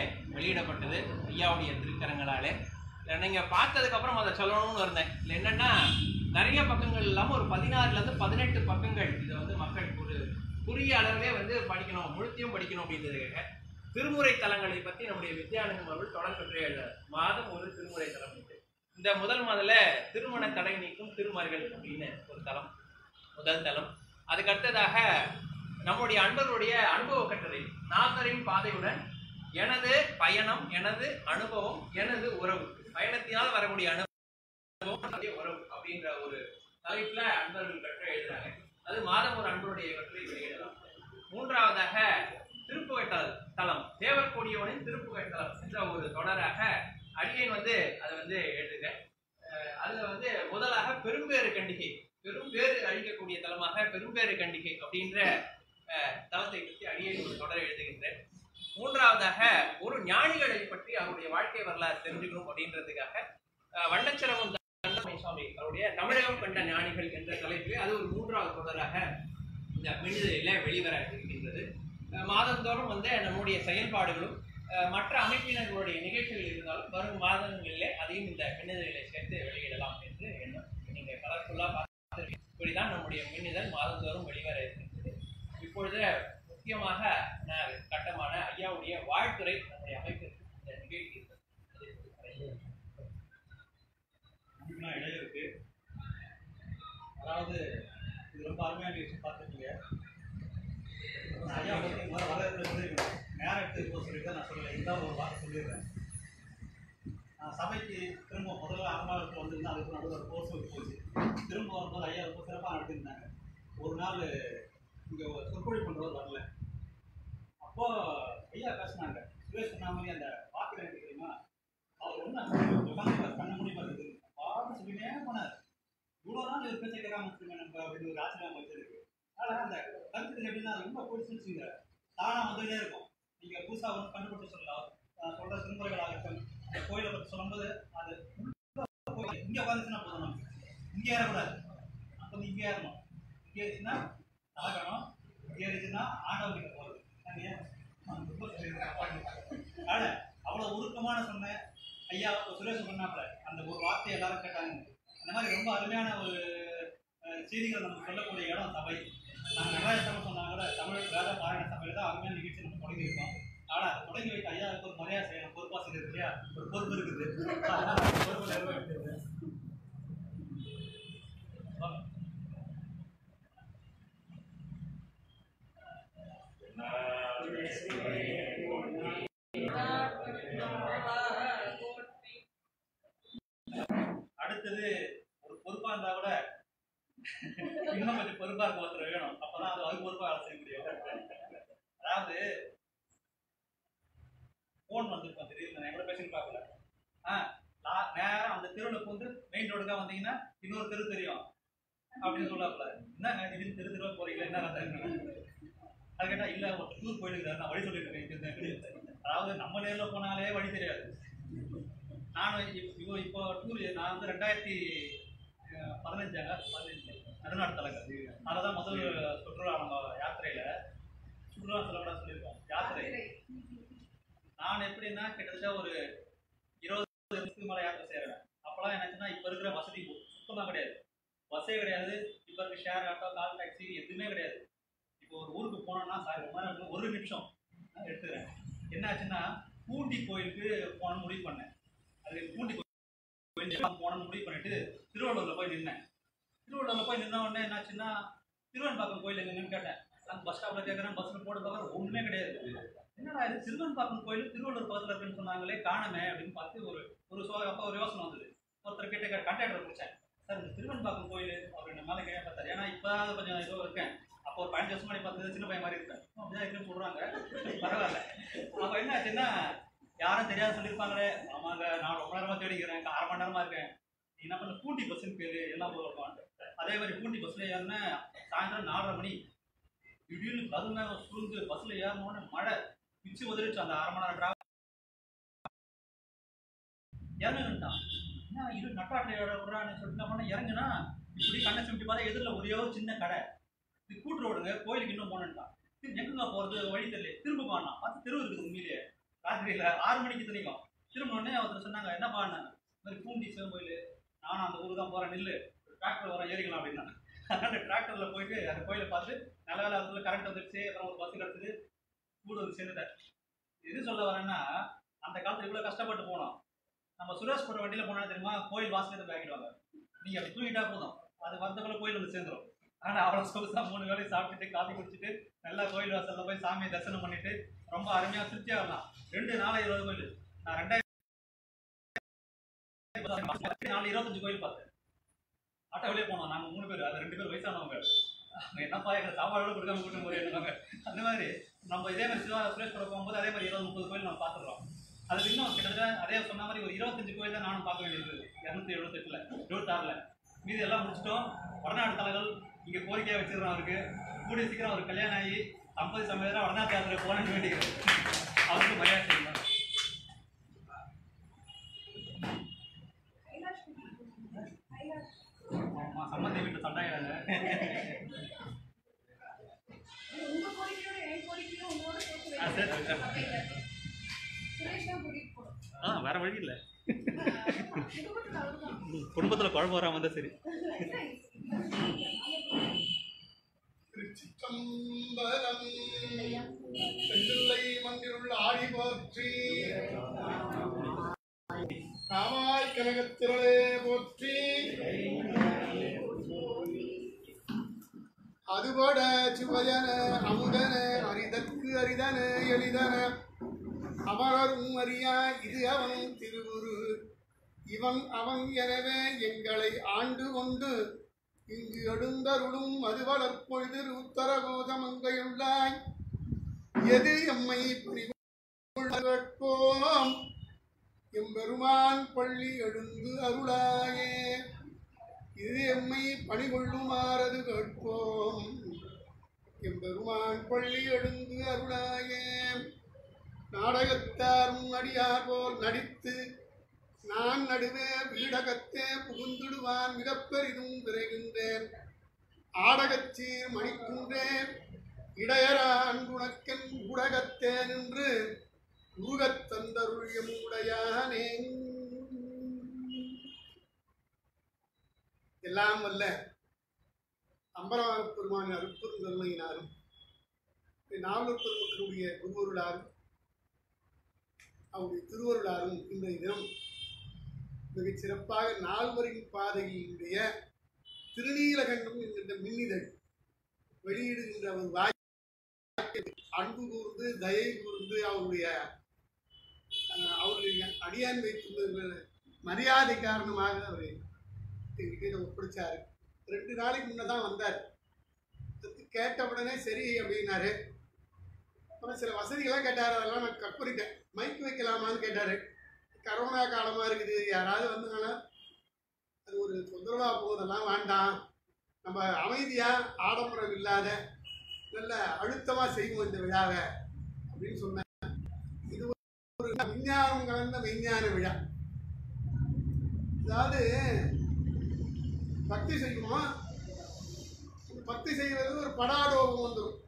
வெளியிடப்பட்டது ஐயாவுடைய திருக்கரங்களாலே இதை நீங்க பார்த்ததுக்கு அப்புறம் அதை சொல்லணும்னு இருந்தேன் இதுல என்னன்னா நிறைய பக்கங்கள் இல்லாம ஒரு பதினாறுல இருந்து பதினெட்டு பக்கங்கள் இதை வந்து மக்கள் ஒரு குறுகிய அளவிலே வந்து படிக்கணும் முழுத்தையும் படிக்கணும் அப்படின்றதுக்காக திருமுறை தலங்களை பத்தி நம்முடைய வித்யானந்தம் அவர்கள் தொடர் பெற்று எழுதார் மாதம் ஒரு திருமுறை தலம் உண்டு இந்த முதல் முதல்ல திருமண தடை நீக்கும் திருமருகள் அப்படின்னு ஒரு தலம் முதல் தலம் அதுக்கு அடுத்ததாக நம்முடைய அன்பர்களுடைய அனுபவ கட்டுரை நாதரின் பாதையுடன் எனது பயணம் எனது அனுபவம் எனது உறவு பயணத்தினால் வரக்கூடிய அனுபவம் என்னுடைய உறவு அப்படின்ற ஒரு தலைப்புல அன்பர்கள் கட்டுரை எழுதுறாங்க அது மாதம் ஒரு அன்பருடைய கட்டுரை வெளியிடலாம் மூன்றாவதாக திருப்புகட்டல் தலம் தேவர்கொடியவனின் திருப்புகட்டலம் என்ற ஒரு தொடராக அடியேன் வந்து அதை வந்து எழுதுகிறேன் அஹ் அதுல வந்து முதலாக பெரும்பேறு கண்டிகை பெரும்பேறு அழிக்கக்கூடிய தலமாக பெரும்பேறு கண்டிகை அப்படின்ற அஹ், தலத்தை பற்றி அடியேன் ஒரு தொடர் எழுதுகின்றேன் மூன்றாவதாக ஒரு ஞானிகளை பற்றி அவருடைய வாழ்க்கை வரலாறு தெரிஞ்சுக்கணும் அப்படின்றதுக்காக அஹ், வண்ணச்சிரமம் தண்டமணி சுவாமி அவருடைய தமிழகம் கண்ட ஞானிகள் என்ற தலைப்பிலே அது ஒரு மூன்றாவது தொடராக இந்த மின்னிதழில வெளிவர இருக்கின்றது அஹ், மாதந்தோறும் வந்து நம்முடைய செயல்பாடுகளும் அஹ், மற்ற அமைப்பினர்களுடைய நிகழ்ச்சிகள் இருந்தாலும் வரும் மாதங்களிலே அதையும் இந்த மின்னிதழிலை சேர்த்து வெளியிடலாம் என்று எண்ணம் நீங்க கலர்ஃபுல்லா பார்த்து இப்படிதான் நம்முடைய மின்னிதழ் மாதந்தோறும் வெளிவர இருக்கின்றது இப்பொழுது முக்கியமாக நான் கட்டமான ஐயாவுடைய வாழ்த்துறை நம்முடைய அமைப்பிற்கு இந்த நிகழ்ச்சி அன்புனா இடையே இருக்கு அதாவது இது ரொம்ப அருமையான விஷயம் பார்த்துருக்கீங்க நான் ஐயா பற்றி முதல்ல வரவேற்பில் சொல்லியிருக்கேன் நேரம் எடுத்து போக சொல்லிட்டு நான் சொல்லலை இந்த ஒரு வார்த்தை சொல்லிடுறேன் நான் சபைக்கு திரும்ப முதல்ல அறமாதத்தில் வந்திருந்தேன் அதுக்கு நடுவில் ஒரு கோர்ஸ் போச்சு திரும்ப வரும்போது ஐயா ரொம்ப சிறப்பாக நடத்திருந்தாங்க ஒரு நாள் இங்கே சொற்பொழி பண்ணுறவர் வரல அப்போ ஐயா பேசினாங்க சுரேஷ் சொன்ன மாதிரி அந்த வாக்கு எனக்கு தெரியுமா அவர் ஒன்றும் உட்காந்து கண்ண மூடி பார்க்குது பாட்டு சொல்லினே போனார் இவ்வளோ நாள் இவர் பேச்சை கேட்காம வச்சுருங்க நம்ம அப்படின்னு ஒரு ஆச்சரியம் வச்சிருக்கு அதனால் அந்த கருத்துக்கள் எப்படின்னா அது ரொம்ப பிடிச்சிருச்சுங்க தானாக வந்துகிட்டே இருக்கும் நீங்கள் புதுசாக ஒன்று கண்டுபிடிச்சு சொல்லலாம் நான் சொல்கிற திருமுறைகளாகட்டும் அந்த கோயிலை பற்றி சொல்லும்போது அது இங்கே உட்காந்துச்சுன்னா போதும் நமக்கு இங்கே ஏறக்கூடாது அப்போ வந்து இங்கே ஏறணும் இங்கே இருந்துச்சுன்னா தாக்கணும் இங்கே இருந்துச்சுன்னா ஆண்டவனுக்கு போகிறது அதனால் அவ்வளோ உருக்கமான சொன்னேன் ஐயா இப்போ சுரேஷ் சொன்னாப்புல அந்த ஒரு வார்த்தை எல்லாரும் கேட்டாங்க அந்த மாதிரி ரொம்ப அருமையான ஒரு அஹ், செய்திகள் நம்ம சொல்லக்கூடிய இடம் சபை நாங்கள் நடராஜ சபை சொன்னாங்க கூட தமிழ் வேத பாராயண சபையில் தான் அருமையான நிகழ்ச்சி நம்ம தொடங்கியிருக்கோம் ஆனால் அதை தொடங்கி வைத்த ஐயாவுக்கு ஒரு மரியாதை செய்யணும் பொறுப்பாசிரியர் இருக்கு இல்லையா ஒரு பொறுப்பு இருக்குது அதனால அந்த பொறுப்பு நிறைவேற்றுறது அடுத்தது ஒரு பொறுப்பா இருந்தா கூட இன்னும் கொஞ்சம் பொறுப்பா இருக்க ஒருத்தர் வேணும் அப்பதான் அது அது பொறுப்பா வேலை செய்ய முடியும் அதாவது போன் வந்திருக்கோம் திடீர்னு நான் கூட பேசி பார்க்கல ஆ நான் நேரம் அந்த தெருவில் வந்து மெயின் ரோடுக்காக வந்தீங்கன்னா இன்னொரு தெரு தெரியும் அப்படின்னு சொல்லப்பல என்னங்க திடீர்னு தெரு தெருவா போறீங்களா என்ன கதை அது கேட்டா இல்ல ஒரு டூர் போயிட்டு நான் வழி சொல்லிட்டு இருக்கேன் அதாவது நம்ம நேரில் போனாலே வழி தெரியாது நானும் இப்~ இப்போ இப்போ டூர் நான் வந்து ரெண்டாயிரத்தி அஹ், பதினஞ்சாங்க பதினஞ்சு நடுநாட்டு தலைவர் அதில் தான் முதல் சுற்றுலா நம்ம யாத்திரையில சுற்றுலா செலவிட சொல்லியிருக்கோம் யாத்திரை நான் எப்படின்னா கிட்டத்தட்ட ஒரு இருபது வருஷத்துக்கு மேலே யாத்திரை செய்கிறேன் அப்போலாம் என்னாச்சுன்னா இப்போ இருக்கிற வசதி சுத்தமாக கிடையாது பஸ்ஸே கிடையாது இப்போ இருக்க ஷேர் ஆட்டோ கால் டாக்ஸி எதுவுமே கிடையாது இப்போ ஒரு ஊருக்கு போனோம்னா சார் ரொம்ப நேரம் இருக்கு, ஒரு நிமிஷம் நான் எடுத்துக்கிறேன் என்ன ஆச்சுன்னா பூண்டி கோயிலுக்கு போகணும்னு முடிவு பண்ணேன் அது பூண்டி கோயில் போகணும்னு முடிவு பண்ணிட்டு திருவள்ளூரில் போய் நின்னேன் திருவள்ளூரில் போய் நின்ன உடனே என்னாச்சுன்னா திருவன்பாக்கம் கோயில் எங்கன்னு கேட்டேன் அந்த பஸ் ஸ்டாப்பில் கேட்குறேன் பஸ்ஸில் போட்டு பார்க்குறேன் ஒன்றுமே கிடையாது என்னடா இது திருவன்பாக்கம் கோயில் திருவள்ளூர் பக்கத்தில் இருக்குன்னு சொன்னாங்களே காணமே அப்படின்னு பார்த்து ஒரு ஒரு சோ அப்போ ஒரு யோசனை வந்தது ஒருத்தர் கிட்ட கண்டக்டர் பிடிச்சேன் சார் இந்த திருவன்பாக்கம் கோயில் அப்படின்னு மேலே கேட்க பார்த்தாரு ஏன்னா இப்போ கொஞ்சம் ஏதோ இருக்கேன் அப்போ ஒரு பதினஞ்சு வருஷம் முன்னாடி பார்த்தது சின்ன பையன் மாதிரி இருக்கேன் அப்படிதான் இருக்குன்னு சொல்கிறாங்க பரவாயில்ல அப்போ என்ன ஆச்சுன்னா யாரும் தெரியாது சொல்லியிருப்பாங்களே ஆமாங்க நான் ரொம்ப நேரமாக தேடிக்கிறேன் அரை மணி நேரமாக இருக்கேன் நீ என்ன பண்ண பூண்டி பஸ்ஸுன்னு பேர் எல்லாம் போடுவாங்க அதே மாதிரி பூண்டி பஸ்ஸில் ஏறினா சாயந்தரம் நாலரை மணி திடீர்னு கது நேரம் சுருந்து பஸ்ஸில் ஏறினோடனே மழை பிச்சு உதறிச்சு அந்த அரை மணி நேரம் டிராவல் இறங்குட்டான் என்ன இது நட்டாட்டில் விடுறான்னு சொல்லிட்டு என்ன பண்ண இறங்குனா இப்படி கண்ணை சுட்டி பார்த்தா எதிரில் ஒரே ஒரு சின்ன கடை இது கூட்டு ரோடுங்க கோயிலுக்கு இன்னும் போனேன்ட்டான் திரு- எங்கங்க போகிறது வழி தெரியல திரும்ப போனா பார்த்து தெருவு இருக்குது உண்மையிலேயே ராத்திரியில் ஆறு மணிக்கு தெரியும் திரும்ப உடனே ஒருத்தர் சொன்னாங்க என்ன பாடினாங்க இந்த மாதிரி பூண்டி சிவன் கோயில் நானும் அந்த ஊருக்கு தான் போகிறேன் நில்லு டிராக்டர் வர ஏறிக்கலாம் அப்படின்னா அந்த டிராக்டரில் போயிட்டு அந்த கோயிலை பார்த்து நல்ல வேலை அதுக்குள்ள கரண்ட் வந்துடுச்சு அப்புறம் ஒரு பஸ் கிடச்சிது வீடு வந்து சேர்ந்துட்டேன் எது சொல்ல வரேன்னா அந்த காலத்துல இவ்வளோ கஷ்டப்பட்டு போனோம் நம்ம சுரேஷ் போட்ட வண்டியில் போனா தெரியுமா கோயில் வாசலே இருந்து ஆகிடுவாங்க நீங்கள் அப்படி தூங்கிட்டா போதும் அது வந்தக்குள்ள கோயில் வந்து சேர்ந்துரும் ஆனால் அவ்வளோ சொகுசா மூணு வேலையும் சாப்பிட்டுட்டு காஃபி குடிச்சிட்டு நல்லா கோயில் வாசலில் போய் சாமியை தரிசனம் பண்ணிட்டு ரொம்ப அருமையாக திருப்தியாக வரலாம் ரெண்டு நாலு இருபது கோயில் நான் ரெண்டாயிரம் நாலு இருபத்தஞ்சு கோயில் பார்த்தேன் ஆட்டோவிலே போனோம் நாங்கள் மூணு பேர் அது ரெண்டு பேர் வயசானவங்க அவங்க என்னப்பா எங்கள் சாப்பாடு கொடுக்காம கூட்டம் போயிருந்தாங்க அந்த மாதிரி நம்ம இதே மாதிரி சிவா சுரேஷ் கூட போகும்போது அதே மாதிரி இருபது முப்பது கோயில் நம்ம பார்த்துடுறோம் அதுக்கு இன்னும் கிட்டத்தட்ட அதே சொன்ன மாதிரி ஒரு இருபத்தஞ்சு கோயில் தான் நானும் பார்க்க வேண்டியது இரநூத்தி எழுபத்தெட்டில் எழுபத்தாறில் மீதி எல்லாம் முடிச்சிட்டோம் வடநாடு தலைகள் இங்கே கோரிக்கையாக வச்சிருக்கோம் அவருக்கு கூடிய சீக்கிரம் ஒரு கல்யாணம் ஆகி ஐம்பது சமயத்தில் வடநாட்டு யாத்திரை போகணும்னு வேண்டிக்கிறேன் அவருக்கு மரியாதை செய்யணும் ஆமா, சம்மந்தி வீட்டில் சண்டாயிடாங்க உங்க கோரிக்கையோட என் கோரிக்கையும் உங்களோட சேர்த்து ஆ, சரி, சரி. வைக்கிறேன். சுரேஷ் தான் கூட்டிட்டு போகணும். ஆ வேற வழி இல்லை குடும்பத்துல அவர்தான். குடும்பத்தில் குழம்பு வராமல் இருந்தால் சரி திருச்சிற்றம்பலம் செந்தில்லை மந்திருள் ஆடி போற்றி காமாய் கனகத்திரளே போற்றி அதுபோட சுபஜன அமுதன அரிதற்கு அரிதன எளிதன அமரரும் அறியா இது அவன் திருவுரு இவன் அவன் எனவே எங்களை ஆண்டு கொண்டு இங்கு எழுந்தருளும் அது வளர்ப்பொழுது உத்தரகோதமங்கையுள்ளாய் எது எம்மை பணிகொள்வோம் எம்பெருமான் பள்ளி எழுந்து அருளாயே இது எம்மை பணிகொள்ளுமாறது கேட்போம் எம்பெருமான் பள்ளி எழுந்து அருளாயே நாடகத்தாரும் அடியார் போல் நடித்து நான் நடுவே வீடகத்தே புகுந்திடுவான் மிகப்பெரிதும் விரைகின்றேன் ஆடகச்சீர் மணிக்குன்றேன் இடையரான் குணக்கன் உடகத்தே நின்று உருகத் தந்தருளியம் உடையானே எல்லாம் வல்ல அம்பரவான பெருமான் அருட்பெருந்தன்மையினாலும் நாவலர் பெருமக்களுடைய குருவருளாலும் அவருடைய திருவருளாலும் இன்றைய தினம் மிகச் சிறப்பாக நால்வரின் பாதையினுடைய திருநீலகண்டம் என்கின்ற மின்னிதழ் வெளியிடுகின்ற ஒரு வாய் அன்பு கூர்ந்து தயை கூர்ந்து அவருடைய அஹ், அவருடைய அடியான் வைத்துள்ள மரியாதை காரணமாக அவர் எங்கிட்ட ஒப்படைச்சாரு ரெண்டு நாளைக்கு முன்னே தான் வந்தார் வந்து கேட்ட உடனே சரி அப்படின்னாரு அப்புறம் சில வசதிகள்லாம் கேட்டார் அதெல்லாம் நான் கற்பறிட்டேன் மைக் வைக்கலாமான்னு கேட்டார் கரோனா காலமாக இருக்குது யாராவது வந்தாங்கன்னா அது ஒரு தொந்தரவாக போகுதெல்லாம் வேண்டாம் நம்ம அமைதியாக ஆடம்பரம் இல்லாத நல்ல அழுத்தமாக செய்வோம் இந்த விழாவை அப்படின்னு சொன்னேன் இது ஒரு விஞ்ஞானம் கலந்த விஞ்ஞான விழா அதாவது பக்தி செய்யணும் பக்தி செய்வது ஒரு படாடோபம் வந்துடும்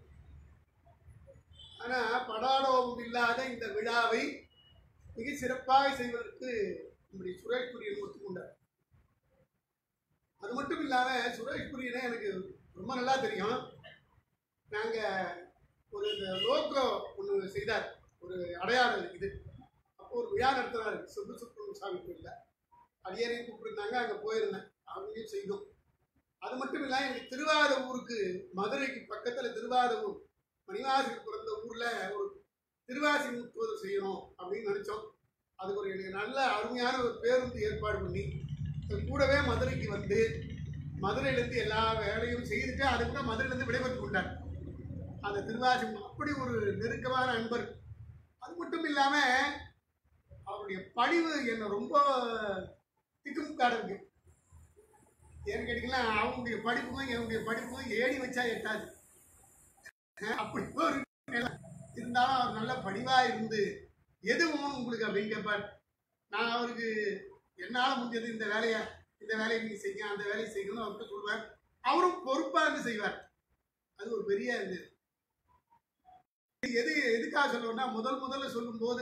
ஆனால் படாடோபம் இல்லாத இந்த விழாவை மிக சிறப்பாக செய்வதற்கு நம்முடைய சுரேஷ் குரியன் ஒத்துக்கொண்டார் அது மட்டும் இல்லாமல் சுரேஷ் குரியனை எனக்கு ரொம்ப நல்லா தெரியும் நாங்கள் ஒரு இந்த லோகோ ஒன்று செய்தார் ஒரு அடையாளம் இது அப்போ ஒரு விழா நடத்தினார் சுப்பு சுப்பு சாமி கோயிலில் அடியேரையும் கூப்பிட்டுருந்தாங்க அங்கே போயிருந்தேன் அவங்களையும் செய்தோம் அது மட்டும் இல்லாமல் எங்களுக்கு திருவாரூருக்கு மதுரைக்கு பக்கத்தில் திருவாரூர் மணிவாசல் பிறந்த ஊரில் ஒரு திருவாசி முத்துவது செய்யணும் அப்படின்னு நினச்சோம் அதுக்கு ஒரு எனக்கு நல்ல அருமையான ஒரு பேருந்து ஏற்பாடு பண்ணி அது கூடவே மதுரைக்கு வந்து மதுரையிலேருந்து எல்லா வேலையும் செய்துட்டு அதுக்கூட மதுரையிலேருந்து விடைபெற்று கொண்டார் அந்த திருவாசி மு- அப்படி ஒரு நெருக்கமான அன்பர் அது மட்டும் இல்லாமல் அவருடைய பணிவு என்னை ரொம்ப திக்குமுக்காட இருக்கு ஏன்னு கேட்டிங்கன்னா அவங்களுடைய படிப்புக்கும் என்னுடைய படிப்புக்கும் ஏணி வச்சா எட்டாது அஹ் அப்படி ஒரு நிலை. இருந்தாலும் அவர் நல்ல பணிவாக இருந்து எதுவும் உங்களுக்கு அப்படின்னு கேட்பார் நான் அவருக்கு என்னால் முடிஞ்சது இந்த வேலையை இந்த வேலையை நீங்கள் செய்யுங்க அந்த வேலையை செய்யணும்னு அவர்கிட்ட சொல்லுவேன் அவரும் பொறுப்பாக இருந்து செய்வார் அது ஒரு பெரிய இது இது எது எதுக்காக சொல்லணும்னா முதல் முதல்ல சொல்லும்போது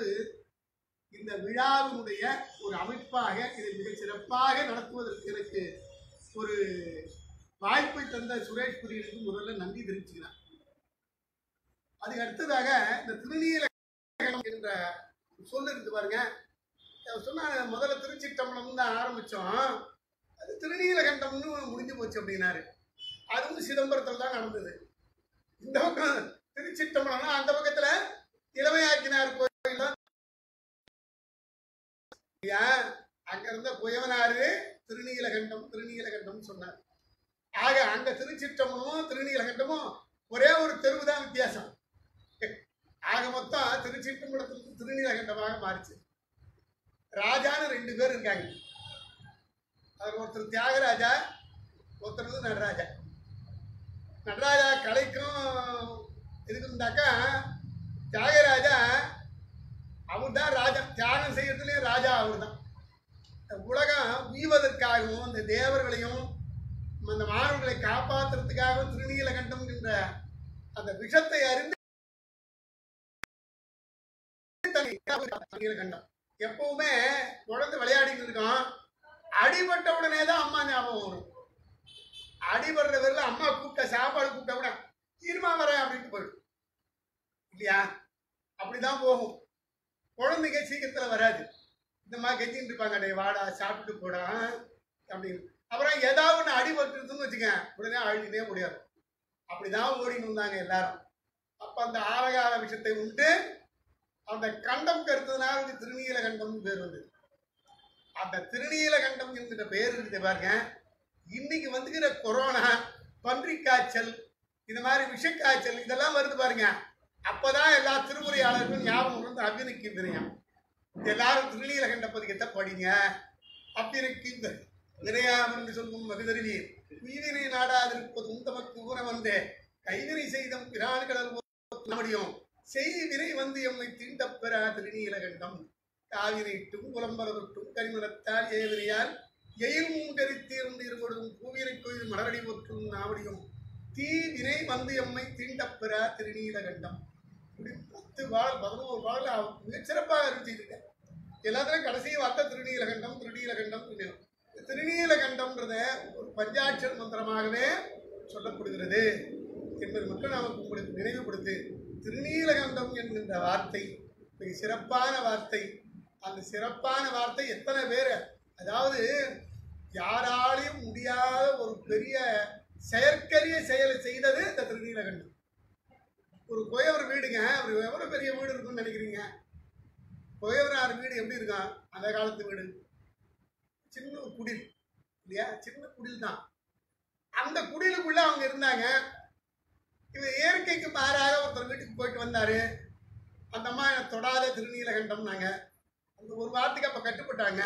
இந்த விழாவினுடைய ஒரு அமைப்பாக இதை மிக சிறப்பாக நடத்துவதற்கு எனக்கு ஒரு வாய்ப்பை தந்த சுரேஷ் குரியனுக்கு முதல்ல நன்றி தெரிவிச்சுக்கிறேன் அதுக்கு அடுத்ததாக இந்த திருநீலகண்டம் என்ற சொல் இருக்கு பாருங்க சொன்னாங்க முதல்ல திருச்சிட்டம்பலம் தான் ஆரம்பிச்சோம் அது திருநீலகண்டம்னு முடிஞ்சு போச்சு அப்படின்னாரு அதுவும் சிதம்பரத்தில் தான் நடந்தது இந்த பக்கம் திருச்சிட்டம்பலம்னா அந்த பக்கத்துல இளமையாக்கினார் கோயில் தான் ஏன் அங்க இருந்த புயவனாரு திருநீலகண்டம் திருநீலகண்டம் சொன்னார் ஆக அங்க திருச்சிற்றம்பலமும் திருநீலகண்டமும் ஒரே ஒரு தெருவு தான் வித்தியாசம் ஆக மொத்தம் திருச்சிற்றம்பலத்துக்கு திருநீலகண்டமாக மாறிச்சு ராஜான்னு ரெண்டு பேர் இருக்காங்க அதுல ஒருத்தர் தியாகராஜா ஒருத்தர் வந்து நடராஜா நடராஜா கலைக்கும் இருக்குந்தாக்கா தியாகராஜா அவர் தான் ராஜா தியாகம் செய்யறதுலயே ராஜா அவர் தான் உலகம் உய்வதற்காகவும் இந்த தேவர்களையும் அந்த மாணவர்களை காப்பாற்றுறதுக்காகவும் திருநீலகண்டம் என்ற அந்த விஷத்தை அறிந்து நீலகண்டம் எப்பவுமே குழந்தை விளையாடிட்டு இருக்கோம் அடிபட்ட உடனே தான் அம்மா ஞாபகம் வரும் அடிபடுற பேர்ல அம்மா கூப்பிட்ட சாப்பாடு கூப்பிட்ட கூட இருமா வரேன் அப்படின்ட்டு போயிடும் இல்லையா அப்படிதான் போகும் குழந்தைங்க சீக்கிரத்துல வராது இந்த மாதிரி கெஞ்சின்னு இருப்பாங்க டேய் வாடா சாப்பிட்டு போடா அப்படின்னு அப்புறம் ஏதாவது ஒன்று அடிபட்டுருதுன்னு வச்சுக்க உடனே அழுதுனே முடியாது அப்படிதான் ஓடின்னு வந்தாங்க எல்லாரும் அப்ப அந்த ஆழகால விஷயத்தை உண்டு அந்த கண்டம் கருத்ததுனால இது திருநீலகண்டம்னு பேர் வந்தது அந்த திருநீலகண்டம் என்கிற பேர் இருக்குது பாருங்க இன்னைக்கு வந்துக்கிற கொரோனா பன்றிக் காய்ச்சல் இந்த மாதிரி விஷக்காய்ச்சல் இதெல்லாம் வருது பாருங்க அப்பதான் எல்லா திருமுறையாளர்களும் ஞாபகம் வந்து அபிநயிக்கின்றன எல்லாரும் திருநீலகண்ட பதிகத்தை படிங்க அப்பிருக்கின்ற நிறையாம் என்று சொல்லும் மகிதறிவீர் உயிரினை நாடாதிருப்பது உந்தமக்கு ஊர வந்தே கைவினை செய்தம் பிரான் கடல் முடியும் செய்வினை வந்து எம்மை தீண்டப் பெறா திருநீலகண்டம் காவினைட்டும் புலம்பரவட்டும் கரிமலத்தால் ஏவினையால் எயில் மூண்டரித்தீர்ந்து இருபடும் பூவினை கொய்து மலரடி ஒற்றும் நாவடியும் தீவினை வந்து எம்மை தீண்டப் பெறா திருநீலகண்டம் இப்படி பத்து பாடல் பதினோரு பாடல் அவர் மிகச்சிறப்பாக அறிவிச்சிருக்க எல்லாத்துலையும் கடைசி வார்த்தை திருநீலகண்டம் திருநீலகண்டம் திருநீலம் இந்த திருநீலகண்டம்ன்றத ஒரு பஞ்சாட்சர மந்திரமாகவே சொல்லப்படுகிறது என்பது மட்டும் நமக்கு உங்களுக்கு நினைவுபடுத்து திருநீலகண்டம் என்கின்ற வார்த்தை மிக சிறப்பான வார்த்தை அந்த சிறப்பான வார்த்தை எத்தனை பேர் அதாவது யாராலையும் முடியாத ஒரு பெரிய செயற்கரிய செயலை செய்தது இந்த திருநீலகண்டம் ஒரு குயவர் வீடுங்க அவர் எவ்வளவு பெரிய வீடு இருக்கும்னு நினைக்கிறீங்க குயவனார் வீடு எப்படி இருக்கும் அந்த காலத்து வீடு சின்ன ஒரு குடில் இல்லையா சின்ன குடில் தான் அந்த குடிலுக்குள்ள அவங்க இருந்தாங்க இவர் இயற்கைக்கு மாறாக ஒருத்தர் வீட்டுக்கு போயிட்டு வந்தாரு அந்த அம்மா என்னை தொடாத திருநீலகண்டம்னாங்க அந்த ஒரு வார்த்தைக்கு அப்ப கட்டுப்பட்டாங்க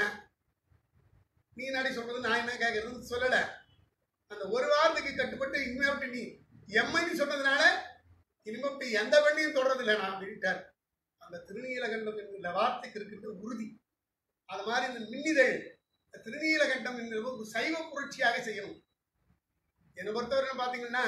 நீ நாடி சொல்றது நான் என்ன கேட்கறதுன்னு சொல்லல அந்த ஒரு வார்த்தைக்கு கட்டுப்பட்டு இனிமே அப்படி நீ எம்மைன்னு சொன்னதுனால இனிமே அப்படி எந்த பெண்ணையும் தொடர்றது இல்லை நான் அப்படின்ட்டார் அந்த திருநீலகண்டம் என்கிற வார்த்தைக்கு இருக்கின்ற உறுதி அது மாதிரி இந்த மின்னிதழ் இந்த திருநீலகண்டம் என்கிற ஒரு சைவ புரட்சியாக செய்யணும் என்னை பொறுத்தவரை பார்த்தீங்கன்னா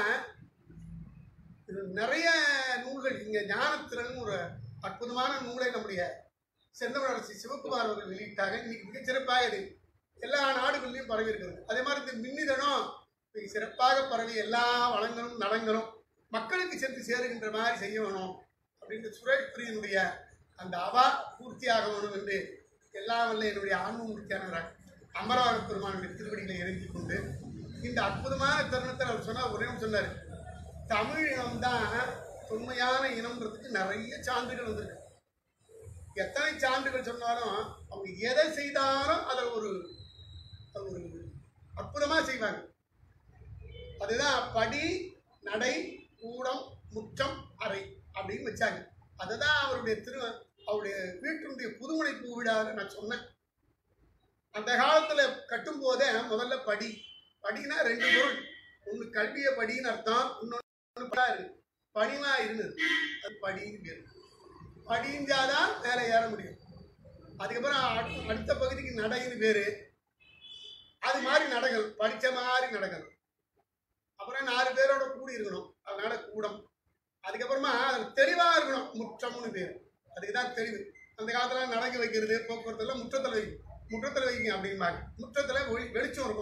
இது நிறைய நூல்கள் இங்க ஞானத்திறன் ஒரு அற்புதமான நூலை நம்முடைய செந்தமிழரசி சிவகுமார் அவர்கள் வெளியிட்டாங்க இன்னைக்கு மிகச் சிறப்பாக இது எல்லா நாடுகளிலும் பரவி இருக்கிறது அதே மாதிரி இந்த மின்னிதனும் மிக சிறப்பாக பரவி எல்லா வளங்களும் நலங்களும் மக்களுக்கு சென்று சேருகின்ற மாதிரி செய்ய வேணும் அப்படின்ற சுரேஷ் பிரியனுடைய அந்த அவா பூர்த்தியாக வேணும் என்று எல்லாம் வல்ல என்னுடைய ஆன்ம மூர்த்தியான அமரவாக பெருமானுடைய திருவடிகளை இறங்கிக் கொண்டு இந்த அற்புதமான தருணத்தில் அவர் சொன்னார் ஒரே நிமிஷம் சொன்னார் தமிழ் இனம் தான் தொன்மையான இனம்ன்றதுக்கு நிறைய சான்றுகள் வந்திருக்கு எத்தனை சான்றுகள் சொன்னாலும் அவங்க எதை செய்தாலும் அதை ஒரு அது ஒரு அற்புதமா செய்வாங்க அதுதான் படி நடை கூடம் முற்றம் அறை அப்படின்னு வச்சாங்க அதுதான் அவருடைய திரு அவருடைய வீட்டினுடைய புதுமனை பூவிழாவில் நான் சொன்னேன் அந்த காலத்துல கட்டும் போதே முதல்ல படி படினா ரெண்டு பொருள் ஒன்று கல்விய படின்னு அர்த்தம் இன்னொன்று இருக்கு பணிவா இருந்தது அது படின்னு பேர் படிஞ்சாதான் மேலே ஏற முடியும் அதுக்கப்புறம் அடு- அடுத்த பகுதிக்கு நடைன்னு பேரு அது மாதிரி நடக்கணும் படிச்ச மாதிரி நடக்கணும் அப்புறம் நாலு பேரோட கூடி இருக்கணும் அதனால கூடம் அதுக்கப்புறமா அதுல தெளிவா இருக்கணும் முற்றம்னு பேர் அதுக்கு தான் தெளிவு அந்த காலத்துல நடக்க வைக்கிறது போக்குவரத்து எல்லாம் முற்றத்துல வைக்கும் முற்றத்துல வைங்க அப்படிம்பாங்க முற்றத்துல ஒளி வெளிச்சம் இருக்கும்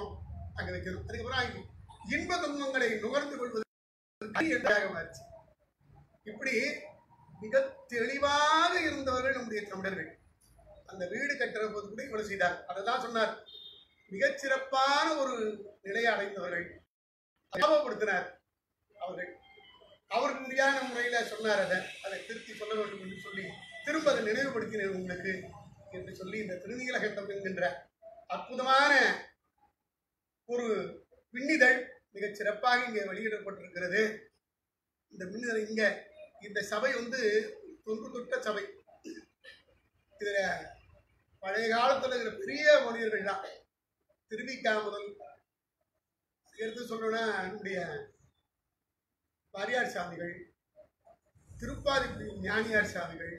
அங்க வைக்கணும் அதுக்கப்புறம் அங்க இன்ப துன்பங்களை நுகர்ந்து கொள்வது என்றாக மாறிச்சு இப்படி மிக தெளிவாக இருந்தவர்கள் நம்முடைய தமிழர்கள் அந்த வீடு கட்டுற போது கூட இவ்வளவு செய்தார் அதை தான் சொன்னார் மிகச் சிறப்பான ஒரு நிலையை அடைந்தவர்கள் ஞாபகப்படுத்தினார் அவர்கள் அவருக்கு முடியாத முறையில சொன்னார் அதை அதை திருத்தி சொல்ல வேண்டும் என்று சொல்லி திரும்ப அதை நினைவுபடுத்தினேன் உங்களுக்கு என்று சொல்லி இந்த திருநீலகண்டம் என்கின்ற அற்புதமான ஒரு விண்ணிதழ் மிகச் சிறப்பாக இங்கே வெளியிடப்பட்டிருக்கிறது இந்த விண்ணிதழ் இங்க இந்த சபை வந்து தொன்று தொட்ட சபை இதுல பழைய காலத்துல இருக்கிற பெரிய மனிதர்கள் தான் திருவிக்கா முதல் எடுத்து சொல்லணும்னா நம்முடைய வாரியார் சாமிகள் திருப்பாதி ஞானியார் சாமிகள்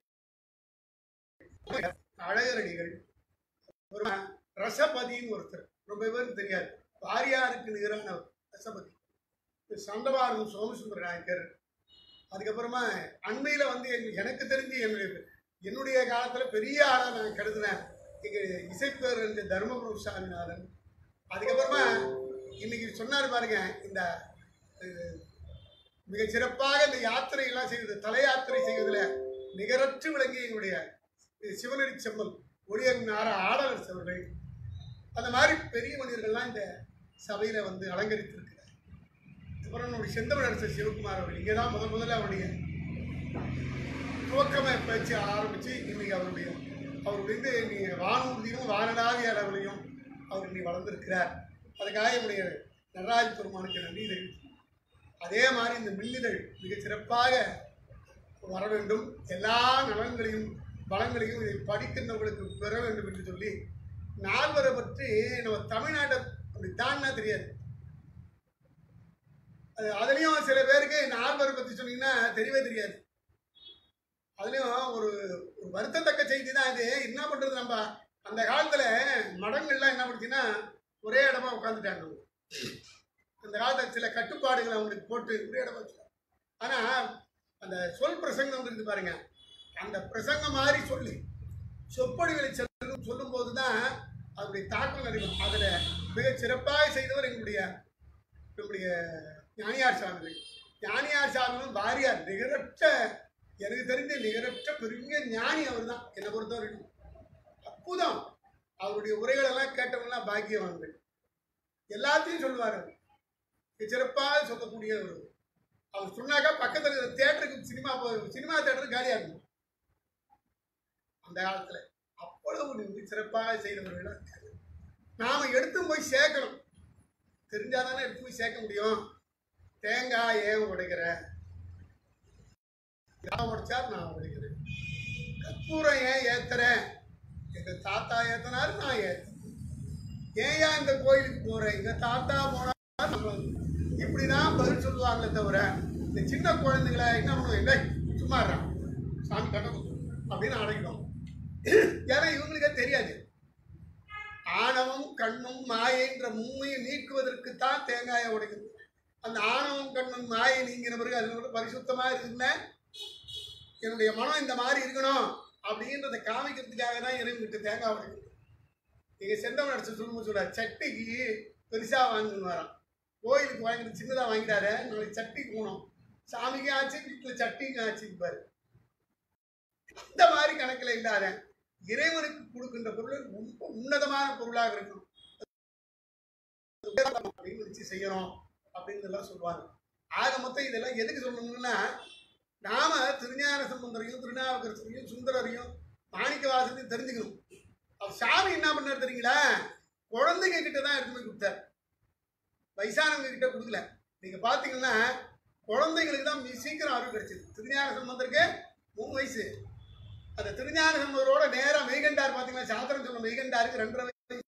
அழகரடிகள் ஒரு ரசபதின்னு ஒருத்தர் ரொம்ப பேருக்கு தெரியாது வாரியாருக்கு நிகரான ரசபதி சண்டபாரதம் சோமசுந்தர நாயக்கர் அதுக்கப்புறமா அண்மையில வந்து எங்க- எனக்கு தெரிஞ்சு என்னுடைய என்னுடைய காலத்துல பெரிய ஆளா நான் கருதினேன் இங்க இசைப்பேர் இந்த தர்மபுரம் சாமிநாதன் அதுக்கப்புறமா இன்னைக்கு சொன்னாரு பாருங்க இந்த அஹ், மிக சிறப்பாக இந்த யாத்திரை எல்லாம் செய்வது தல யாத்திரை செய்வதில் நிகரற்று விளங்கிய எங்களுடைய சிவனடி செம்மல் ஒளியன் நார ஆடலர் அவர்கள் அந்த மாதிரி பெரிய மனிதர்கள்லாம் இந்த சபையில வந்து அலங்கரித்திருக்கிறார் அப்புறம் நம்முடைய செந்தமிழ் அரசர் சிவகுமார் அவர்கள் இங்கே தான் முதல் முதல்ல அவருடைய துவக்கம பேச்சு ஆரம்பிச்சு இன்னைக்கு அவருடைய அவருடைய இது நீங்க வானூர்தியும் வானடாவிய அளவிலையும் அவர் இன்னைக்கு வளர்ந்திருக்கிறார் அதுக்காக என்னுடைய நடராஜ பெருமானுக்கு நன்றி தெரிவித்து அதே மாதிரி இந்த மின்னிதழ் மிகச் சிறப்பாக வர வேண்டும் எல்லா நலன்களையும் பலங்களையும் இதை படிக்கின்றவர்களுக்கு பெற வேண்டும் என்று சொல்லி நால்வரை பற்றி நம்ம தமிழ்நாட்டை அப்படி தான்னா தெரியாது அது அதுலேயும் சில பேருக்கு நால்வரை பற்றி சொன்னீங்கன்னா தெரியவே தெரியாது அதுலேயும் ஒரு ஒரு வருத்தத்தக்க செய்தி தான் இது என்ன பண்ணுறது நம்ம அந்த காலத்தில் மடங்கள்லாம் என்ன பண்ணுச்சுன்னா ஒரே இடமா உட்காந்துட்டாங்க அவங்க. அந்த காலத்தில் சில கட்டுப்பாடுகளை அவங்களுக்கு போட்டு ஒரே இடமா வச்சுட்டாங்க ஆனால் அந்த சொல் பிரசங்கம் இருக்கு பாருங்க அந்த பிரசங்கம் மாதிரி சொல்லி சொற்பொழிகளை சொல்லும் சொல்லும்போது தான் அதனுடைய தாக்கம் இருக்கும் அதில் மிக சிறப்பாக செய்தவர் எங்களுடைய நம்முடைய ஞானியார் சாமிகள் ஞானியார் சாமிகளும் வாரியார் நிகரற்ற எனக்கு தெரிஞ்ச நிகரற்ற பெரிய ஞானி அவர் தான் என்னை பொறுத்தவரைக்கும் அற்புதம் அவருடைய உரைகள் எல்லாம் கேட்டவங்களாம் பாக்கியவான்கள் எல்லாத்தையும் சொல்லுவார் அவர் மிக சிறப்பாக சொல்லக்கூடிய ஒரு அவர் சொன்னாக்கா பக்கத்தில் இருக்கிற தேட்டருக்கு சினிமா போ சினிமா தேட்டர் காலியாக இருக்கும் அந்த காலத்துல அவ்வளவு மிக சிறப்பாக செய்தவர்கள் இருக்காங்க. நாம எடுத்து போய் சேர்க்கணும் தெரிஞ்சாதானே எடுத்து போய் சேர்க்க முடியும் தேங்காய் ஏன் உடைக்கிற நான் உடைச்சா நான் உடைக்கிறேன் கற்பூரம் ஏன் ஏத்துறேன் எங்க தாத்தா ஏத்தினாரு நான் ஏத்தேன் ஏன் இந்த கோயிலுக்கு போறேன் எங்க தாத்தா போனா நம்ம இப்படிதான் பதில் சொல்லுவாங்களே தவிர இந்த சின்ன குழந்தைகளை என்ன பண்ணுவோம் இல்லை சும்மா இருறான் சாமி கட்ட குத்து அப்படின்னு அடைக்கணும் ஏன்னா இவங்களுக்கே தெரியாது ஆணவம் கண்ணும் மாயைன்ற மும்மையை நீக்குவதற்கு தான் தேங்காயை உடைக்கணும் அந்த ஆணவம் கண்ணும் மாயை நீங்கின பிறகு அது ஒரு பரிசுத்தமா இருக்குன்னா என்னுடைய மனம் இந்த மாதிரி இருக்கணும் அப்படின்றத காமிக்கிறதுக்காக தான் இறைவனுக்கு தேங்காய் உடைக்கணும் நீங்க செந்தவன் அடிச்சு சொல்லும்போது சொல்ற சட்டிக்கு பெருசா வாங்கணும் வரான் கோயிலுக்கு வாங்கிட்டு சின்னதா வாங்கிட்டாரு நாளைக்கு சட்டிக்கு போகணும் சாமிக்கு ஆச்சு வீட்டுல சட்டிக்கு ஆச்சு பாரு அந்த மாதிரி கணக்குல இல்லாத இறைவனுக்கு கொடுக்கின்ற பொருள் ரொம்ப உன்னதமான பொருளாக இருக்கும் அப்படின்னு வச்சு செய்யறோம் அப்படின்னு எல்லாம் சொல்லுவாங்க ஆக மொத்தம் இதெல்லாம் எதுக்கு சொல்லணும்னா நாம திருஞான சம்பந்தரையும் திருநாவுக்கரசரையும் சுந்தரரையும் மாணிக்கவாசனையும் தெரிஞ்சுக்கணும் அவர் சாமி என்ன பண்ணார் தெரியுங்களா குழந்தைங்க கிட்ட தான் எடுத்து போய் கொடுத்தார் வயசானவங்க கிட்ட கொடுக்கல நீங்க பாத்தீங்கன்னா குழந்தைங்களுக்கு தான் மிக சீக்கிரம் அறிவு கிடைச்சது திருஞான சம்பந்தருக்கு மூணு வயசு அந்த திருஞான சம்பந்தரோட நேரா மெய்கண்டார் பாத்தீங்கன்னா சாத்திரம் சொன்ன மெய்கண்டாருக்கு ரெண்டரை வயசு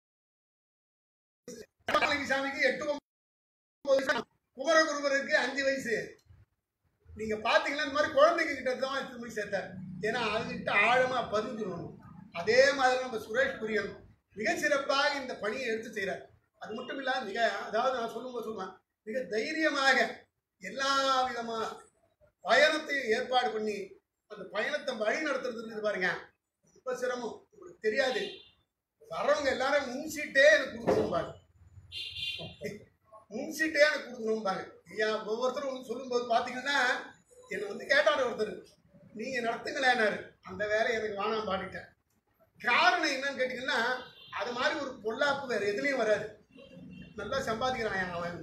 ராமலிங்க சாமிக்கு எட்டு ஒன்பது வயசு குமரகுருவருக்கு அஞ்சு வயசு நீங்க பாத்தீங்கன்னா இந்த மாதிரி குழந்தைங்க கிட்ட தான் எடுத்து போய் சேர்த்தார் ஏன்னா அதுகிட்ட ஆழமா பதிஞ்சிடணும் அதே மாதிரி நம்ம சுரேஷ் குரியன் மிக சிறப்பாக இந்த பணியை எடுத்து செய்கிறார் அது மட்டும் இல்லாம மிக அதாவது நான் சொல்லும்போது சொல்லுவேன் மிக தைரியமாக எல்லா விதமான பயணத்தையும் ஏற்பாடு பண்ணி அந்த பயணத்தை வழி நடத்துறது இருக்குது பாருங்க ரொம்ப சிரமம் உங்களுக்கு தெரியாது வரவங்க எல்லாரும் முன் சீட்டே எனக்கு கொடுக்கணும் பாருங்க முன் சீட்டையே எனக்கு கொடுக்கணும்பாங்க ஐயா ஒவ்வொருத்தரும் வந்து சொல்லும்போது பார்த்தீங்கன்னா என்னை வந்து கேட்டார் ஒருத்தர் நீங்கள் நடத்துங்களேனாரு அந்த வேலையை எனக்கு வானாம் பாடிட்டேன் காரணம் என்னன்னு கேட்டிங்கன்னா அது மாதிரி ஒரு பொல்லாப்பு வேறு எதுலேயும் வராது நல்லா சம்பாதிக்கிறான் அவன்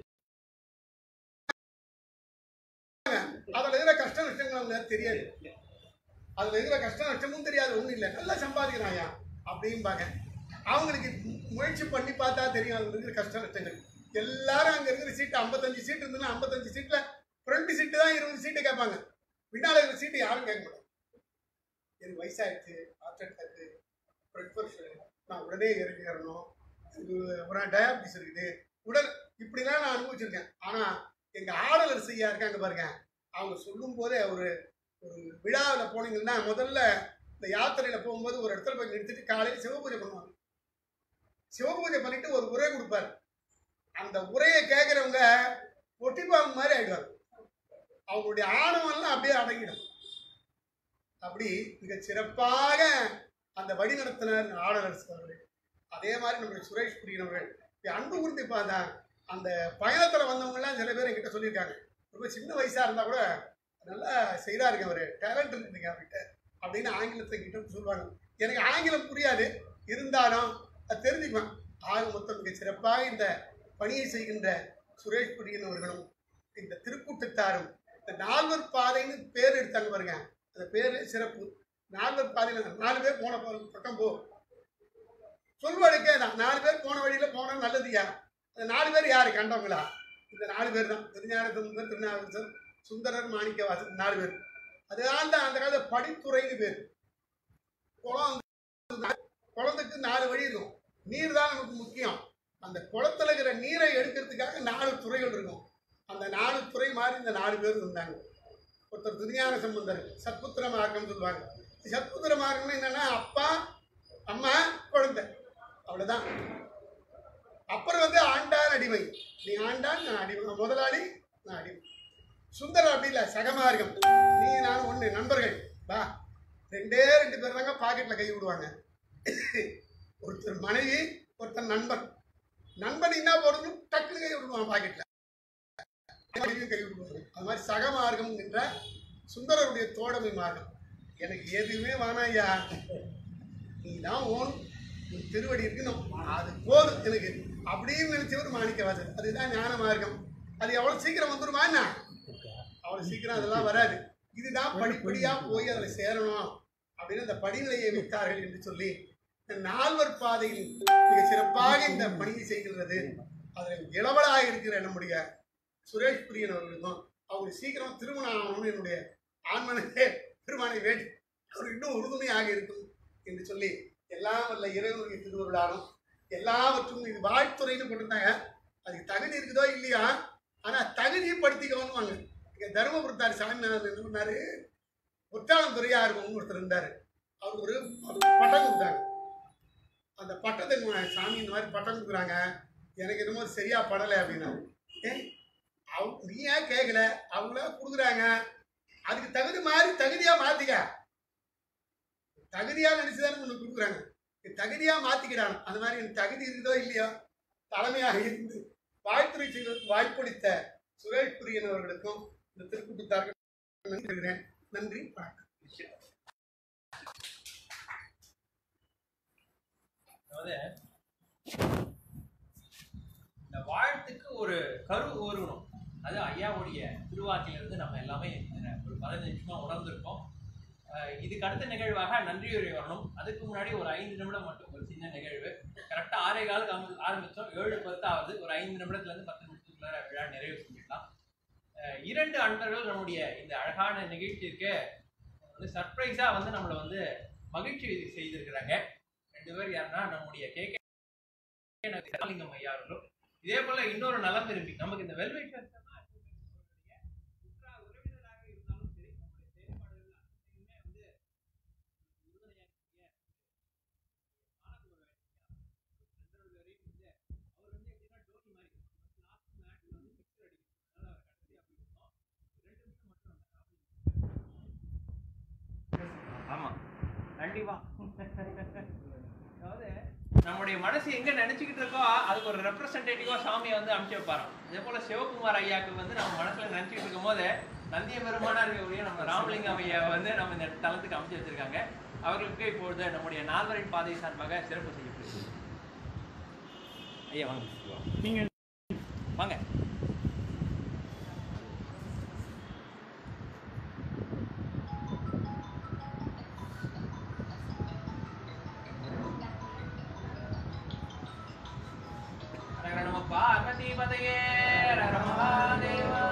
அதில் இருக்கிற கஷ்ட நஷ்டங்கள் அவங்களுக்கு தெரியாது அதில் இருக்கிற கஷ்ட நஷ்டமும் தெரியாது ஒன்றும் இல்லை நல்லா சம்பாதிக்கிறான் அப்படிம்பாங்க அவங்களுக்கு மு- முயற்சி பண்ணி பார்த்தா தெரியும் அதில் இருக்கிற கஷ்ட நஷ்டங்கள் எல்லாரும் அங்கே இருக்கிற சீட்டு ஐம்பத்தஞ்சு சீட்டு இருந்ததுன்னா ஐம்பத்தஞ்சு சீட்டில் ஃப்ரண்ட் சீட்டு தான் இருபது சீட்டு கேட்பாங்க பின்னால் இருக்கிற சீட்டு யாரும் கேட்க மாட்டாங்க எனக்கு வயசாயிடுச்சு ஹார்ட் அட்டாக்கு பிளட் ப்ரெஷர் நான் உடனே இறங்கிடணும் இது ஒரு டயாபிட்டிஸ் இருக்குது உடல் இப்படிலாம் நான் அனுபவிச்சிருக்கேன் ஆனால் எங்கள் ஆடலர் செய்யா இருக்காங்க பாருங்க அவங்க சொல்லும் போதே ஒரு ஒரு விழாவில் போனீங்கன்னா முதல்ல இந்த யாத்திரையில் போகும்போது ஒரு இடத்துல போய் நிறுத்திட்டு காலையில் சிவபூஜை பண்ணுவாங்க சிவபூஜை பண்ணிட்டு ஒரு உரை கொடுப்பாரு அந்த உரையை கேட்குறவங்க ஒட்டிப்பாங்க மாதிரி ஆயிடுவாங்க அவங்களுடைய ஆணவம்லாம் அப்படியே அடங்கிடும் அப்படி மிக சிறப்பாக அந்த வழி நடத்தினார் ஆடலரசு அவர்கள் அதே மாதிரி நம்முடைய சுரேஷ் பிரியன் அவர்கள் இப்ப அன்பு குறித்து பார்த்தா அந்த பயணத்தில் வந்தவங்கலாம் சில பேர் என்கிட்ட சொல்லியிருக்காங்க ரொம்ப சின்ன வயசாக இருந்தால் கூட நல்லா செய்கிறாருங்க அவர் டேலண்ட் இருக்குதுங்க அவர்கிட்ட அப்படின்னு ஆங்கிலத்தை கிட்ட சொல்லுவாங்க எனக்கு ஆங்கிலம் புரியாது இருந்தாலும் அது தெரிஞ்சுக்குவேன் ஆக மொத்தம் மிக சிறப்பாக இந்த பணியை செய்கின்ற சுரேஷ் பிரியன் அவர்களும் இந்த திருக்கூட்டத்தாரும் இந்த நால்வர் பாதைன்னு பேர் எடுத்தாங்க பாருங்க அந்த பேரு சிறப்பு நால்வர் பாதையில் நாலு பேர் போன ப- பக்கம் போ சொல்வடுக்கே தான் நாலு பேர் போன வழியில போனா நல்லதுயா அந்த நாலு பேர் யாரு கண்டவங்களா இந்த நாலு பேர் தான் திருஞான சுந்தர் திருநாவுக்கரசர் சுந்தரர் மாணிக்கவாசன் நாலு பேர் அதனால தான் அந்த காலத்துல படித்துறைன்னு பேர் குளம் குளத்துக்கு நாலு வழி இருக்கும் நீர் தான் நமக்கு முக்கியம் அந்த குளத்துல இருக்கிற நீரை எடுக்கிறதுக்காக நாலு துறைகள் இருக்கும் அந்த நாலு துறை மாதிரி இந்த நாலு பேர் இருந்தாங்க ஒருத்தர் திருஞான சம்பந்தர் சத்புத்திர மார்க்கம் சொல்லுவாங்க சத்புத்திர மார்க்கம்னா என்னன்னா அப்பா அம்மா குழந்தை அவ்வளவுதான் அப்புறம் வந்து ஆண்டான் அடிமை நீ ஆண்டான் நான் அடிமை முதலாளி நான் அடிமை சுந்தரம் அப்படி இல்லை சகமார்க்கம் நீ நான் ஒண்ணு நண்பர்கள் வா ரெண்டே ரெண்டு பேர் தாங்க பாக்கெட்ல கை விடுவாங்க ஒருத்தர் மனைவி ஒருத்தர் நண்பன் நண்பன் என்ன போடணும் டக்குனு கை விடுவான் பாக்கெட்ல மனைவியும் கை விடுவாங்க அது மாதிரி சகமார்க்கம் என்ற சுந்தரருடைய தோழமை மார்க்கம் எனக்கு எதுவுமே வேணாம் ஐயா நீ தான் ஓன் உன் திருவடி இருக்கணும் அது போதும் எனக்கு அப்படின்னு நினைச்சவர் மாணிக்கவாசர் அதுதான் ஞான மார்க்கம் அது எவ்வளவு சீக்கிரம் வந்துருமா என்ன அவ்வளவு சீக்கிரம் அதெல்லாம் வராது இதுதான் படிப்படியா போய் அதில் சேரணும் அப்படின்னு அந்த படிநிலையை வைத்தார்கள் என்று சொல்லி இந்த நால்வர் பாதையில் மிக சிறப்பாக இந்த பணியை செய்கிறது அதில் இளவலாக இருக்கிற நம்முடைய சுரேஷ் பிரியன் அவர்களுக்கும் அவங்க சீக்கிரம் திருமணம் ஆகணும்னு என்னுடைய ஆண்மனே திருமணை வேண்டி அவர் இன்னும் உறுதுணையாக இருக்கும் என்று சொல்லி எல்லாம் வல்ல இறைவனுடைய திருவருளாலும் எல்லாவற்றும் இது வாழ்த்துறைன்னு போட்டிருந்தாங்க அதுக்கு தகுதி இருக்குதோ இல்லையா ஆனா தகுதியை படுத்திக்கணும்வாங்க இங்க தருமபுரத்தார் சாமிநாதன் என்ன பண்ணாரு குற்றாலம் துறையார் ஒருத்தர் இருந்தாரு அவர் ஒரு பட்டம் கொடுத்தாங்க அந்த பட்டத்தை இவங்க சாமி இந்த மாதிரி பட்டம் கொடுக்குறாங்க எனக்கு என்னமோ அது சரியா படலை அப்படின்னா ஏய் அவங்க நீ ஏன் கேட்கல அவங்களா கொடுக்குறாங்க அதுக்கு தகுதி மாதிரி தகுதியா மாத்திக்க தகுதியா நினைச்சுதானே உனக்கு கொடுக்குறாங்க நீ தகுதியா மாத்திக்கிறான் அந்த மாதிரி எனக்கு தகுதி இருக்குதோ இல்லையோ தலைமையாக இருந்து வாழ்த்துறை செய்வதற்கு வாய்ப்பளித்த சுரேஷ் பிரியன் அவர்களுக்கும் இந்த திருக்கூட்டத்தார்கள் நன்றி சொல்கிறேன் நன்றி வணக்கம் அதாவது இந்த வாழ்த்துக்கு ஒரு கரு ஓருணும் அது ஐயாவுடைய திருவாக்கிலிருந்து நம்ம எல்லாமே இதுல ஒரு பதினஞ்சு நிமிஷமா உணர்ந்திருக்கோம் அஹ் இதுக்கு அடுத்த நிகழ்வாக நன்றியுரை வரணும் அதுக்கு முன்னாடி ஒரு ஐந்து நிமிடம் மட்டும் ஒரு சின்ன நிகழ்வு கரெக்டா ஆறே காலுக்கு ஆரம்பி- ஆரம்பிச்சோம் ஏழு பத்தாவது ஒரு ஐந்து நிமிடத்துல இருந்து பத்து நிமிஷத்துக்குள்ள விழா நிறைவு செஞ்சுக்கலாம் அஹ் இரண்டு அன்பர்கள் நம்முடைய இந்த அழகான நிகழ்ச்சிக்கு வந்து சர்ப்ரைஸா வந்து நம்மளை வந்து மகிழ்ச்சி செய்திருக்கிறாங்க ரெண்டு பேர் யாருன்னா நம்முடைய கே கே லிங்கம் ஐயா அவர்களும் இதே போல இன்னொரு நலம் விரும்பி நமக்கு இந்த வெல்வெட் உறவினராக இருந்தாலும் சரி நம்முடைய செயல்பாடுகள் அனைத்தையுமே வந்து உறுதுணையாக்கிய ஆனந்த் ஒரு நண்பர்கள் வரையும் வந்து அவர் வந்து எப்படின்னா டோனி மாதிரி லாஸ்ட் மேட்ச்ல வந்து சிக்ஸ் அடிக்கணும் அதனால அவர் கடைசி அப்படி இருக்கும் ரெண்டு நிமிஷம் மட்டும் அந்த ஆமா கண்டிப்பா அதாவது நம்முடைய நம்முடைய மனசு எங்க நினைச்சுக்கிட்டு இருக்கோ அதுக்கு ஒரு ரெப்ரசன்டேட்டிவா சாமியை வந்து அனுப்பிச்சு வைப்பாராம் அதே போல சிவகுமார் ஐயாக்கு வந்து நம்ம மனசுல நினைச்சுக்கிட்டு இருக்கும் போது நந்திய பெருமானா இருக்கக்கூடிய நம்ம ராமலிங்கம் ஐயா வந்து நம்ம இந்த தளத்துக்கு அமைச்சு வச்சிருக்காங்க அவர்களுக்கு இப்பொழுது நம்முடைய நால்வரின் பாதை சார்பாக சிறப்பு செய்யப்படுகிறது ஐயா வாங்க நீங்க வாங்க ஹர நம பார்வதி பதையே ஹர மகாதேவா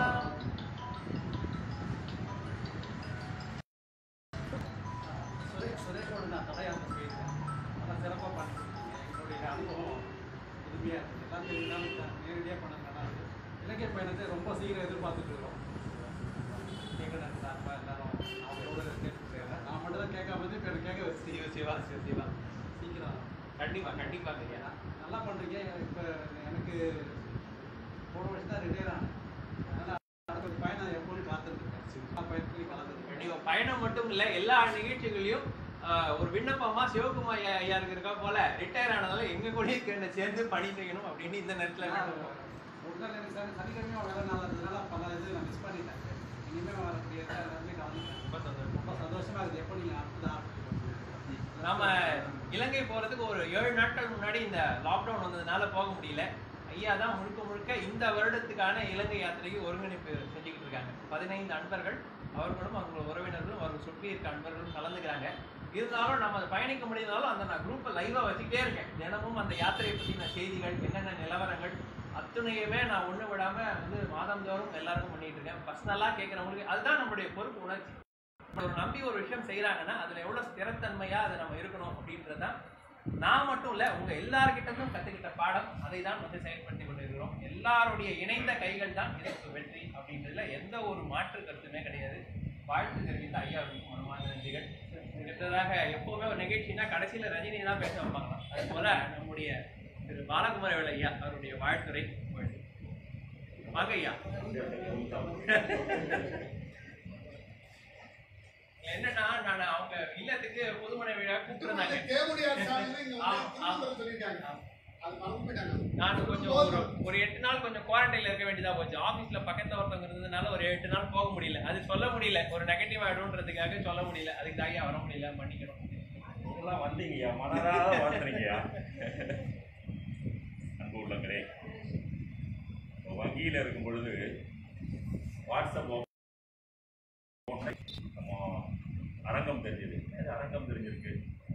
சுரேஷ் சுரேஷோட நான் தலையாம போயிருக்கேன் நல்லா சிறப்பாக பண்ணிருக்கீங்க எங்களுடைய அனுபவம் புதுமையாக இருக்குது எல்லாம் தெரிஞ்சுதான் நேரடியாக பண்ண நல்லா இருக்கு இலக்கிய பயணத்தை ரொம்ப சீக்கிரம் எதிர்பார்த்துட்டு இருக்கோம் கேட்கணும் சார்பா எல்லாரும் அவங்களோட கேட்டுருக்காங்க நான் மட்டும் தான் கேட்காம வந்து இப்போ கேட்க வச்சு சிவ சிவா சிவ சிவா சீக்கிரம் கண்டிப்பா கண்டிப்பா ஐயா நல்லா பண்ணுறீங்க இப்போ எனக்கு போன வருஷம் தான் ரிட்டையர் ஆனேன் அதனால் அடுத்த பயணம் எப்போதும் காத்துருக்கேன் பயணத்துலேயும் கலந்துருக்கேன் கண்டிப்பா பயணம் மட்டும் இல்ல எல்லா நிகழ்ச்சிகளையும் ஆஹ், ஒரு விண்ணப்பமா சிவகுமார் ஐயா ஐயாருக்கு இருக்கா போல ரிட்டையர் ஆனதால எங்க கூட என்ன சேர்ந்து பணி செய்யணும் அப்படின்னு இந்த நேரத்துல வேண்டுகிறோம். ஒரு நாள் எனக்கு சனி சனிக்கிழமையும் வேலை நாள் இருந்ததுனால பல இது நான் மிஸ் பண்ணிட்டேன் இனிமேல் வரக்கூடிய எல்லாருமே கலந்துட்டேன் ரொம்ப சந்தோஷம் ரொம்ப சந்தோஷமா இருக்குது எப்போ நீங்கள் அடுத்தது ஆரம்பிச்சு நாம இலங்கை போறதுக்கு ஒரு ஏழு நாட்கள் முன்னாடி இந்த லாக்டவுன் வந்ததுனால போக முடியல ஐயா தான் முழுக்க முழுக்க இந்த வருடத்துக்கான இலங்கை யாத்திரைக்கு ஒருங்கிணைப்பு செஞ்சுக்கிட்டு இருக்காங்க பதினைந்து அன்பர்கள் அவர்களும் அவங்களோட உறவினர்களும் அவர்கள் சுற்றி இருக்க அன்பர்களும் கலந்துக்கிறாங்க இருந்தாலும் நம்ம அதை பயணிக்க முடியாதாலும் அந்த நான் குரூப்பை லைவா வச்சுக்கிட்டே இருக்கேன் தினமும் அந்த யாத்திரையை பற்றின செய்திகள் என்னென்ன நிலவரங்கள் அத்துணையுமே நான் ஒண்ணு விடாம வந்து மாதந்தோறும் எல்லாருக்கும் பண்ணிட்டு இருக்கேன் பர்சனலா கேட்கறவங்களுக்கு அதுதான் நம்மளுடைய பொறுப்பு உணர்ச்சி ஒரு நம்பி ஒரு விஷயம் செய்யறாங்கன்னா அதுல எவ்வளவு ஸ்திரத்தன்மையா அதை நம்ம இருக்கணும் அப்படின்றதுதான் நான் மட்டும் இல்ல உங்க எல்லார்கிட்ட இருந்தும் கத்துக்கிட்ட பாடம் அதை தான் வந்து செயல்படுத்தி கொண்டிருக்கிறோம் எல்லாருடைய இணைந்த கைகள் தான் இதற்கு வெற்றி அப்படின்றதுல எந்த ஒரு மாற்று கருத்துமே கிடையாது வாழ்த்து தெரிவித்த ஐயா அவர்களுக்கு மனமான நன்றிகள் அடுத்ததாக எப்பவுமே ஒரு நிகழ்ச்சினா கடைசியில ரஜினி தான் பேச வைப்பாங்களாம் அது போல நம்முடைய திரு பாலகுமார ஐயா அவருடைய வாழ்த்துரை வாழ்த்து. வாங்க ஐயா என்னன்னா நான் அவங்க இல்லத்துக்கு புதுமனை விழா கூப்பிட்டுருந்தாங்க தேவடியார் சாமின்னு இங்க ஆ, வந்து ஆ. திருப்பூர் சொல்லிட்டாங்க அது மறந்து போயிட்டாங்க நான் கொஞ்சம் ஒரு ஒரு எட்டு நாள் கொஞ்சம் குவாரண்டைன்ல இருக்க வேண்டியதா போச்சு ஆபீஸ்ல பக்கத்துல ஒருத்தவங்க இருந்ததுனால ஒரு எட்டு நாள் போக முடியல அது சொல்ல முடியல ஒரு நெகட்டிவ் ஆயிடும்ன்றதுக்காக சொல்ல முடியல அதுக்கு தாங்க வர முடியல மன்னிக்கணும் இதெல்லாம் வந்தீங்கய்யா மனதார வாழ்த்துறீங்கய்யா அன்பு உள்ளங்களே இப்போ வங்கியில் இருக்கும் பொழுது வாட்ஸ்அப் open பண்ணி நம்ம அரங்கம் தெரிஞ்சது அது அரங்கம் தெரிஞ்சிருக்கு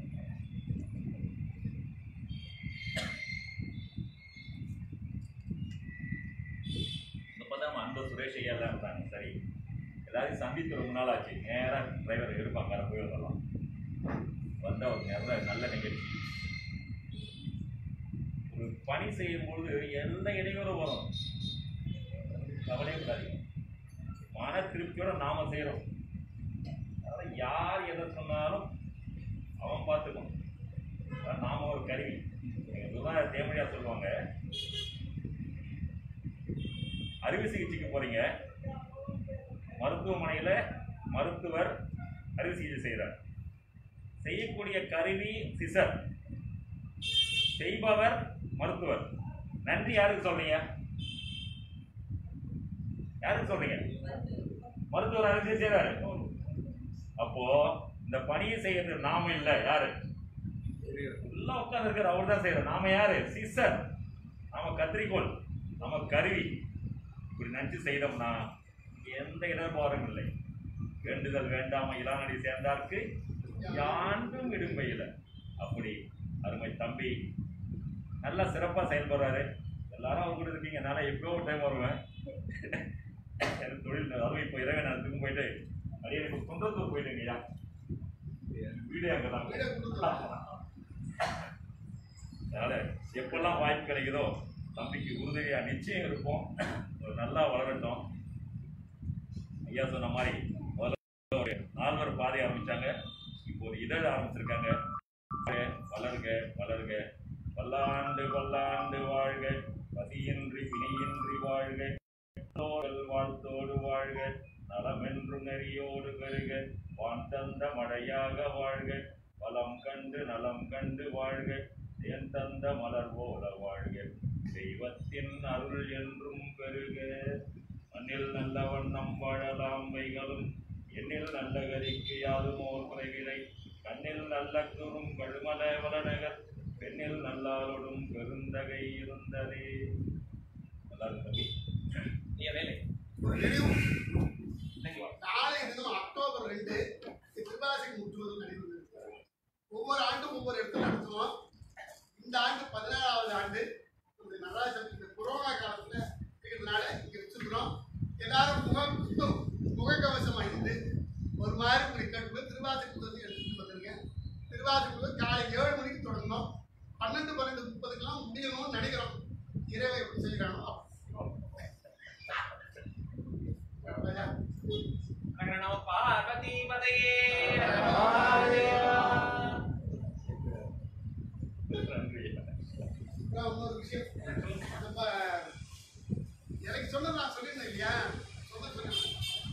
அப்பதான் நம்ம அன்பு சுரேஷ் ஐயா எல்லாம் இருந்தாங்க சரி எல்லாரையும் சந்தித்து ரொம்ப நாள் ஆச்சு நேராக டிரைவர் எடுப்பாங்க போய் வந்துடலாம் வந்த ஒரு நல்ல நல்ல நிகழ்ச்சி ஒரு பணி செய்யும்பொழுது எந்த இடையூறும் வரும் கவலையே கூடாதீங்க மன திருப்தியோட நாம செய்கிறோம் அதனால யார் எதை சொன்னாலும் அவன் பார்த்துக்கணும் அதான் நாம ஒரு கருவி எங்க இதுதான் தேமடியா சொல்லுவாங்க அறுவை சிகிச்சைக்கு போறீங்க மருத்துவமனையில மருத்துவர் அறுவை சிகிச்சை செய்கிறார் செய்யக்கூடிய கருவி சிசர் செய்பவர் மருத்துவர் நன்றி யாருக்கு சொல்றீங்க யாருக்கு சொல்றீங்க மருத்துவர் அறுவை செய்யறாரு அப்போ இந்த பணியை செய்யறது நாம இல்ல யாரு எல்லாம் உட்கார்ந்து இருக்காரு அவர் தான் செய்யறாரு நாம யாரு சிசர் நாம கத்திரிக்கோள் நம்ம கருவி இப்படி நினைச்சு செய்தோம்னா எந்த இடர்பாடும் இல்லை வேண்டுதல் வேண்டாம இளாநடி சேர்ந்தார்க்கு யாண்டும் இடும்பையில அப்படி அருமை தம்பி நல்லா சிறப்பா செயல்படுறாரு எல்லாரும் அவங்க கூட இருக்கீங்க நானே எப்பயோ ஒரு டைம் வருவேன் எனக்கு தொழில் அதுவும் இப்போ இரவு நேரத்துக்கு போயிட்டு அப்படியே எனக்கு குன்றத்தூர் போயிட்டுங்கய்யா வீடு அங்கே தான் வீடே குன்றத்தூர். அதனால எப்பெல்லாம் வாய்ப்பு கிடைக்குதோ தம்பிக்கு உறுதியா நிச்சயம் இருப்போம் ஒரு நல்லா வளரட்டும் ஐயா சொன்ன மாதிரி முதல்ல ஒரு நால்வர் பாதை ஆரம்பிச்சாங்க இப்போ ஒரு இதழ் ஆரம்பிச்சிருக்காங்க வளருக வளருக பல்லாண்டு பல்லாண்டு வாழ்க பசியின்றி பிணியின்றி வாழ்க தோழல் வாழ்த்தோடு வாழ்க நலமென்று நெறியோடு பெருக வான் தந்த மழையாக வாழ்க வளம் கண்டு நலம் கண்டு வாழ்க என் தந்த மலர் போல வாழ்க தெய்வத்தின் அருள் என்றும் பெருக மண்ணில் நல்ல வண்ணம் வாழலாம் வைகளும் எண்ணில் நல்ல கரிக்கு யாரும் ஓர் குறைவிலை கண்ணில் நல்ல குறும் கழுமல வளநகர் பெண்ணில் நல்லாருடும் பெருந்தகை இருந்ததே நல்லா இருக்கு தம்பி. நீங்க வேலை ஒரு நினைவு இல்லைங்களா நாளை தினம் அக்டோபர் ரெண்டு திருவாசி முற்றுவதும் நடைபெறுகிறது ஒவ்வொரு ஆண்டும் ஒவ்வொரு இடத்துல நடத்துவோம் இந்த ஆண்டு பதினேழாவது ஆண்டு இந்த நடராஜன் இந்த கொரோனா காலத்துல இருக்கிறதுனால இங்க வச்சிருக்கிறோம் எல்லாரும் முகம் சுத்தம் முகக்கவசம் அணிந்து ஒரு மாதிரி உங்களை கேட்டு திருவாசி புத்தகத்தை எடுத்துட்டு வந்துருங்க திருவாசி புத்தகம் காலை ஏழு மணிக்கு தொடங்கணும் பன்னெண்டு பன்னெண்டு முப்பதுக்கெல்லாம் முடியணும்னு நினைக்கிறோம் இரவை எப்படி செய்யறானோ நம பார்வதி பதையே நன்றி அப்புறம் இன்னொரு விஷயம் நம்ம எனக்கு சொன்னது நான் சொல்லியிருந்தேன் இல்லையா சொல்ல சொன்னேன்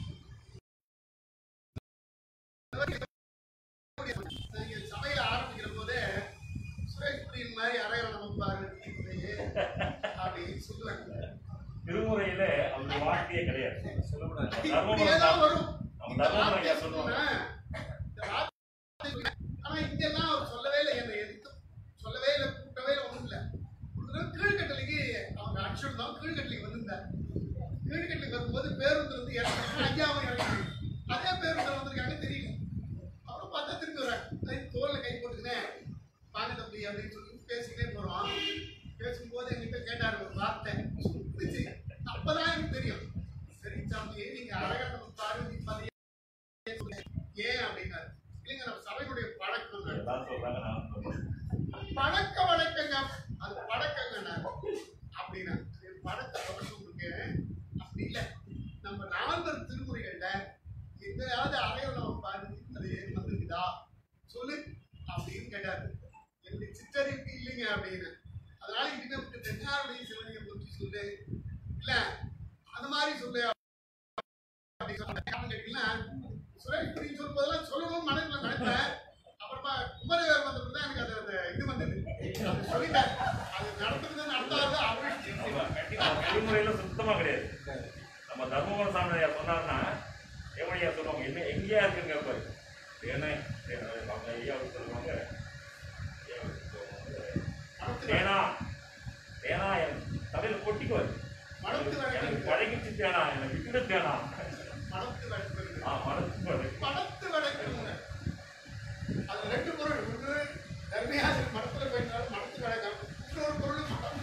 நீங்க சபையில ஆரம்பிக்கிற போதே சுரேஷ் பிரியன் மாதிரி அரையற நம்ம பார்வதி இல்லையே அப்படின்னு சொல்லுவாங்க திருமுறையில அந்த வார்த்தையே கிடையாது இப்படியேதான் வரும் நம்ம இந்த தர்மபுரம் வார்த்தையை ஐயா சொல்லுவாங்க சொன்னேன். இந்த வார்த்தை- ஆனா இங்கெல்லாம் அவர் சொல்லவே இல்லை என்னை எதிர்த்து சொல்லவே இல்லை கூட்டவே இல்லை ஒண்ணும் இல்லை ஒரு தடவை கீழ்கட்டளைக்கு அவங்க அக்ஷன் தான் கீழ்கட்டளைக்கு வந்திருந்தார் கீழ்கட்டளைக்கு வரும்போது பேருந்து வந்து இறங்கினா ஐயாவும் இறங்கி அதே பேருந்து வந்திருக்காங்க தெரியல அப்புறம் பார்த்தா திரும்பி வர்றாங்க கை தோல்ல கை போட்டுக்கினேன் வாங்க தம்பி அப்படின்னு சொல்லி பேசிக்கிட்டே போறோம் பேசும்போது என்கிட்ட கேட்டாரு ஒரு வார்த்தை இருந்துச்சு அப்பதான் எனக்கு தெரியும் சரி சாமி நீங்க அரகணம் பார்வதி பதிய ஏன் அப்படின்னாரு இல்லைங்க நம்ம சபையினுடைய பழக்கம் எல்லாரும் சொல்றாங்க நான் சொல்றேன் பழக்க வழக்கங்க அது பழக்கங்க அப்படின்னா இது பழக்க வழக்கம் இருக்கு அப்படி இல்லை நம்ம நால்வர் திருமுறைகள்ல எங்கேயாவது அறையில் நம்ம பார்வதி அது வந்திருக்குதா சொல்லு அப்படின்னு கேட்டாரு என்னுடைய சிற்றறிவுக்கு இல்லைங்க அப்படின்னு அதனால இனிமே விட்டு தென்னாருடைய சிவனையை பற்றி சொல்லு இல்ல அந்த மாதிரி சொல்லு அப்படி சொன்ன காரணம் கேட்டீங்கன்னா சுரேஷ் பிரி சொல்லும்போதெல்லாம் சொல்லணும்னு மனசுல நினைப்பேன் அப்புறமா குமரவேர் வந்தப்போ தான் எனக்கு அது அந்த இது வந்தது அது சொல்லிட்டேன் அது நடத்துறது நடத்தாது அவரு திருமுறையில சுத்தமா கிடையாது நம்ம தர்மபுரம் சாமியார் சொன்னாருன்னா எவனையா சொல்லுவாங்க என்ன எங்கேயா இருக்குங்க பாரு ஏன்னா அவங்க ஐயா வந்து சொல்லுவாங்க ஐயா வந்து சொல்லுவாங்க, தேனா தேனா என் தலையில கொட்டிக்குவாரு மனத்து எனக்கு வழக்கு பழகிச்சு தேனா என்னை விட்டுடு தேனா மனத்து வழக்கு ஆ மனசு படத்து வழக்கு அது ரெண்டு பொருள் ஒன்று தர்மியாசி மடத்துல போயிருந்தாலும் மடத்து வழக்கம் இன்னொரு பொருள் மடம்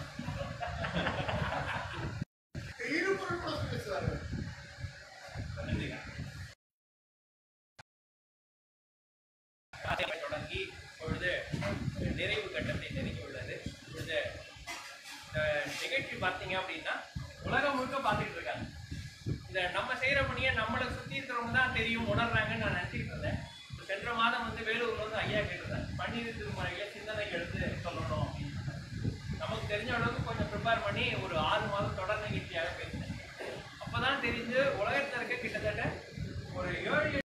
இரு பொருள் கூட சொல்லி பேசுவாரு தொடங்கி இப்பொழுது நிறைவு கட்டத்தை நெருங்கி உள்ளது இப்பொழுது இந்த நிகழ்ச்சி பார்த்தீங்க அப்படின்னா உலகம் முழுக்க பார்த்துட்டு இருக்காங்க இந்த நம்ம செய்யற பணியை நம்மளை சுத்தி இருக்கிறவங்க தான் தெரியும் உணர்றாங்கன்னு நான் நினைச்சிட்டு இருந்தேன் இப்ப சென்ற மாதம் வந்து வேலூர்ல வந்து ஐயா கேட்டிருந்தேன் பன்னீர் திருமுறையில சிந்தனை எடுத்து சொல்லணும் அப்படின்னு நமக்கு தெரிஞ்ச அளவுக்கு கொஞ்சம் ப்ரிப்பேர் பண்ணி ஒரு ஆறு மாதம் தொடர் நிகழ்ச்சியாக பேசினேன் அப்பதான் தெரிஞ்சு உலகத்துல இருக்க கிட்டத்தட்ட ஒரு ஏழு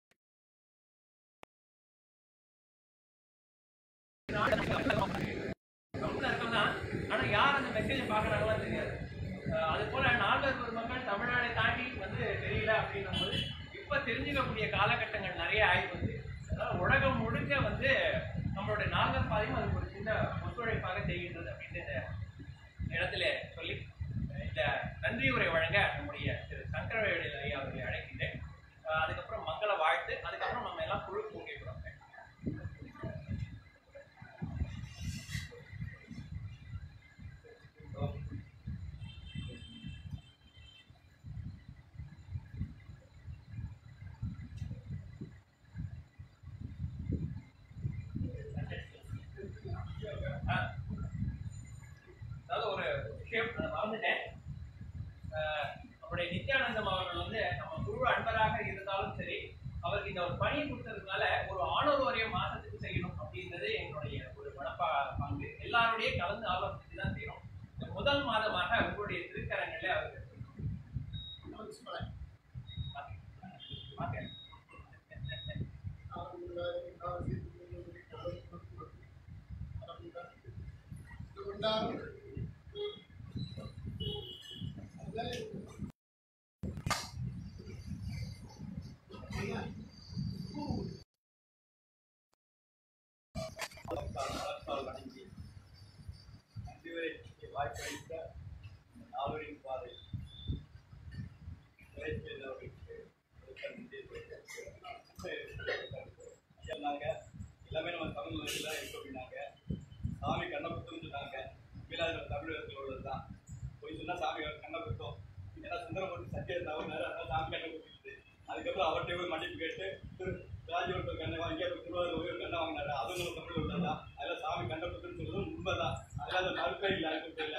கம்முன்னு இருக்கவன்தான். ஆனா யார் அந்த மெசேஜை பாக்குறாங்களோ தெரியாது அஹ் அது போல நால்வர் பெருமக்கள் தமிழ்நாடை தாண்டி வந்து தெரியல அப்படின்னும் போது இப்ப தெரிஞ்சுக்கக்கூடிய காலகட்டங்கள் நிறைய ஆயிட்டு வந்து அதனால உலகம் முழுக்க வந்து நம்மளுடைய நால்வர் பாதையும் அதுக்கு ஒரு சின்ன ஒத்துழைப்பாக செய்கின்றது அப்படின்னு இந்த இடத்துல சொல்லி இந்த நன்றி உரை வழங்க நம்முடைய திரு சங்கரவேலு ஐயா அவர்களை அழைக்கின்றேன் அஹ் அதுக்கப்புறம் மங்கள வாழ்த்து அதுக்கப்புறம் நம்ம எல்லாம் குழு கூட்டிக்கிறோம் அதாவது ஒரு விஷயம் அதை மறந்துட்டேன் அஹ் நம்முடைய நித்யானந்தம் அவர்கள் வந்து நம்ம குரு அன்பராக இருந்தாலும் சரி அவருக்கு இந்த ஒரு பணியை கொடுத்ததுனால ஒரு ஆணூர் வரையும் மாசத்துக்கு செய்யணும் அப்படின்றது எங்களுடைய ஒரு மனப்பா பங்கு எல்லாருடைய கலந்து ஆலோசித்து தான் செய்யறோம் இந்த முதல் மாதமாக உங்களுடைய திருக்கரங்களில் அவருக்கு பார்க்க கொண்டாடும் மலர்த்தால் வணங்கி இதுவரை வாய்ப்பளித்த நாவலின் பாதை உரைப்பெறுவதற்கு சொன்னாங்க எல்லாமே நம்ம தமிழ் மொழியில் இருக்கு அப்படின்னாங்க சாமி கண்ணபுத்தம்னு சொன்னாங்க மீனாத தமிழகத்தில் உள்ளது தான் போய் சொன்னால் சாமி கண்ணபுத்தம் ஏன்னா சுந்தரமூர்த்தி சத்திய தவறுனாரு அதனால சாமி கண்ணபுத்திட்டு அதுக்கப்புறம் அவர்கிட்ட போய் மன்னிப்பு கேட்டு திரு ராஜீவ் கண்ணை வாங்கி அப்புறம் திருவாரூர் போய் ஒரு கண்ணை வாங்கினாரு அதுவும் நம்ம தமிழ் உள்ளது தான் அதில் சாமி கண்ணபுத்தம்னு சொல்றதும் உண்மைதான் அதில் அந்த மறுப்பை இல்லை யாருக்கும் தெரியல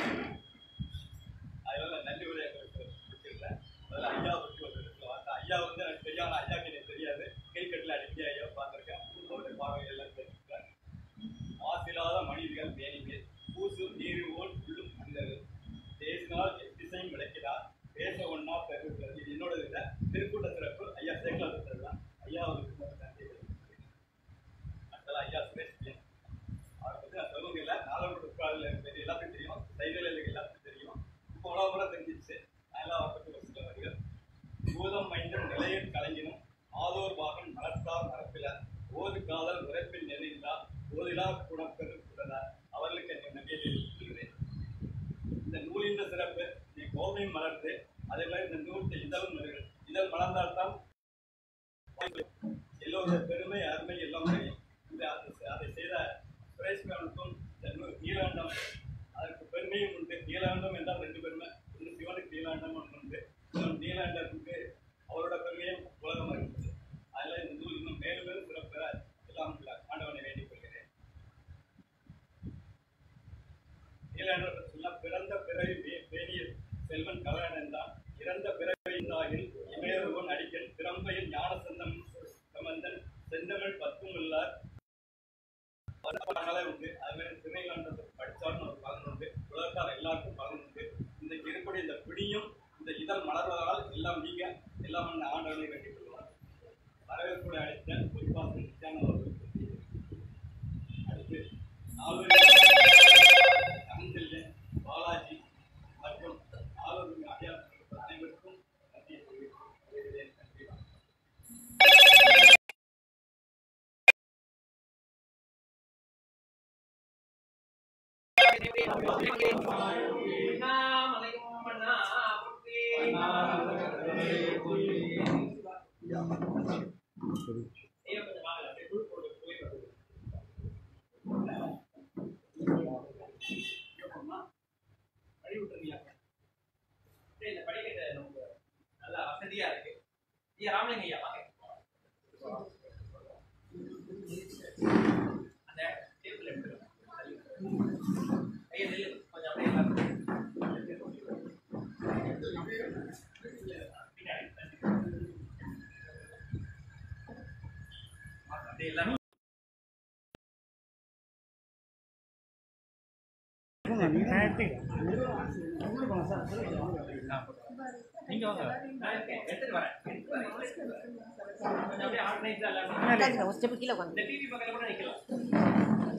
அதனால நன்றி உரையை வச்சிருக்கேன் அதில் ஐயா பற்றி ஒரு இடத்துல வார்த்தை ஐயா வந்து எனக்கு தெரியும் ஆனால் ஐயாக்கு எனக்கு தெரியாது கிரிக்கெட்டில் அடிக்கடி ஐயா பார்த்துருக்கேன் அவருடைய பார்வை எல்லாம் தெரிஞ்சுக்கிறேன் மாசில்லாத மனிதர்கள் மேனிகள் பூசு நீர் ஓல் உள்ளும் மனிதர்கள் பேசினால் திசையும் விளக்கிறார் பேச ஒன்னா பெருகிறது இது என்னோட இதில் திருக்கூட்ட சிறப்பு ஐயா சேக்கலா இருக்கிறது தான் ஐயா அவருக்கு மட்டும் நன்றி தெரிவித்துக்கிறேன். அடுத்தது ஐயா சுரேஷ் ஜெயின். அவரை பற்றி நான் சொல்லவும் இல்லை நாலு உட்காரில் எனக்கு எல்லாத்தையும் தெரியும் சைடில் எனக்கு எல்லாத்தையும் தெரியும் இப்போ உலகம் கூட தெரிஞ்சிச்சு அதெல்லாம் அவரை பற்றி ஒரு சில வரிகள் பூதம் மைந்தன் நிலையில் கலைஞனும் ஆதோர் வாகன் மலர்த்தார் மரப்பில ஓது காதல் உரைப்பில் நெறிந்தார் ஓதிலா குணப்பெரு குடலார் அவர்களுக்கு என்னை நன்றியை தெரிவித்துக்கிறேன் இந்த நூலின் சிறப்பு நீ கோவையும் மலர்ந்து அதே மாதிரி இந்த நூல் இதழும் மலர்கள் இதழ் மலர்ந்தால்தான் எல்லோருடைய பெருமை அருமை எல்லாம் தெரியும் இந்த அது- அதை செய்த சுரேஷ்மனுக்கும் இந்த நூ- நீலாண்டம் அதற்கு பெருமையும் உண்டு நீலாண்டம் என்றால் ரெண்டு பெருமை ஒன்று சிவனுக்கு நீலாண்டம் ஒன்று உண்டு இன்னொன்று நீலாண்டத்துக்கு அவரோட பெருமையும் உலகம் இருக்குது அதில் இந்த நூல் இன்னும் மேலும் மேலும் சிறப்பெற எல்லாம் உள்ள ஆண்டவனை வேண்டிக் கொள்கிறேன் நீலாண்டர் சொல்ல பிறந்த பிறவி வே- வேணிய செல்வன் கலையன் தான் இறந்த பிறவியின் தாயில் இமையொருவன் அடிக்கன் திறம்பையில் ஞான சந்தம் சம்பந்தன் செந்தமிழ் பத்தும் உள்ளார் பலகால உண்டு அதுமாதிரி திருநெல்வேண்டத்தை படித்தாலும் ஒரு பலன் உண்டு உலகத்தார் எல்லாருக்கும் பலன் உண்டு இந்த இருக்கக்கூடிய இந்த பிடியும் இந்த இதழ் மலர்வதால் எல்லாம் நீங்க எல்லாம் அந்த ஆண்டவனை கட்டிக் கொள்வார் வரவேற்புடைய அளித்த குறிப்பாக நித்யானந்த அவர்களுக்கு அடுத்து நாலு தமிழ்ச்செல்வன் பாலாஜி மற்றும் ஆலோசனை அடையாள அனைவருக்கும் நன்றியை தெரிவிக்கிறேன் நன்றி வணக்கம். அண்ணாமலையும் அண்ணா போற்றி. ஐயா, கொஞ்சம் வாங்கல, அப்படியே குழு போட்டு போய் வருது. அம்மா, வழி விட்டுருங்கய்யா. அப்படியே இந்த படிக்கட்டு நமக்கு நல்லா வசதியா இருக்கு ஐயா ராமலிங்க ஐயா வாங்க அந்த டேபிள் எடுத்துருங்க ஐயா நில்லு கொஞ்சம் அப்படியே எல்லாரும் அப்படியே எல்லாரும் நீங்க வாங்க நான் இருக்கேன். எடுத்துட்டு வரேன் எடுத்துட்டு வரேன். கொஞ்சம் அப்படியே ஆர்கனைஸா எல்லாரும் உட்காந்துங்க ஒரு ஸ்டெப் கீழே உட்காந்து இந்த டிவி பக்கத்துல கூட நிக்கலாம்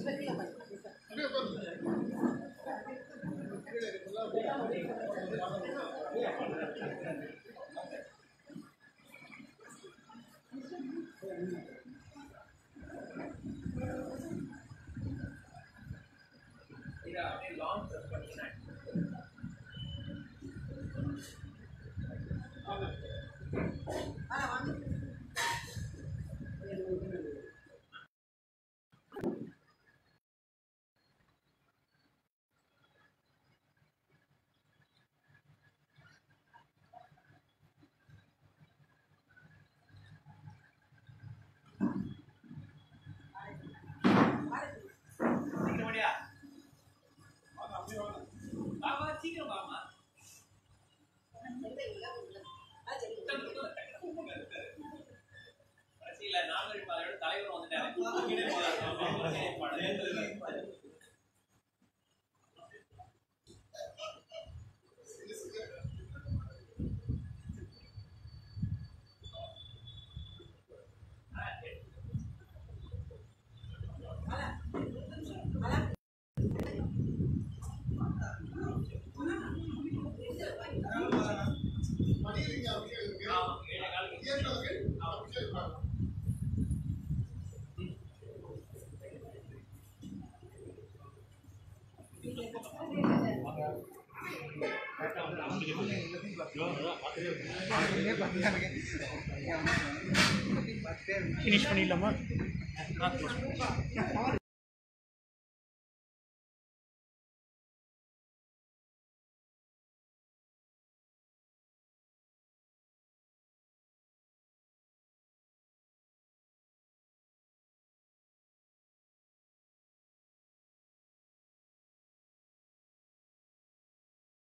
இதை அப்படியே லாங் ப்ரெஸ் பண்ணிக்கிறேன் சீக்கிரம் ஓடியா வா வா சீக்கிரம் வாமா கடைசியில நாலு பாதையோட தலைவர் வந்துட்டாரு ஃபினிஷ் பண்ணிடலாமா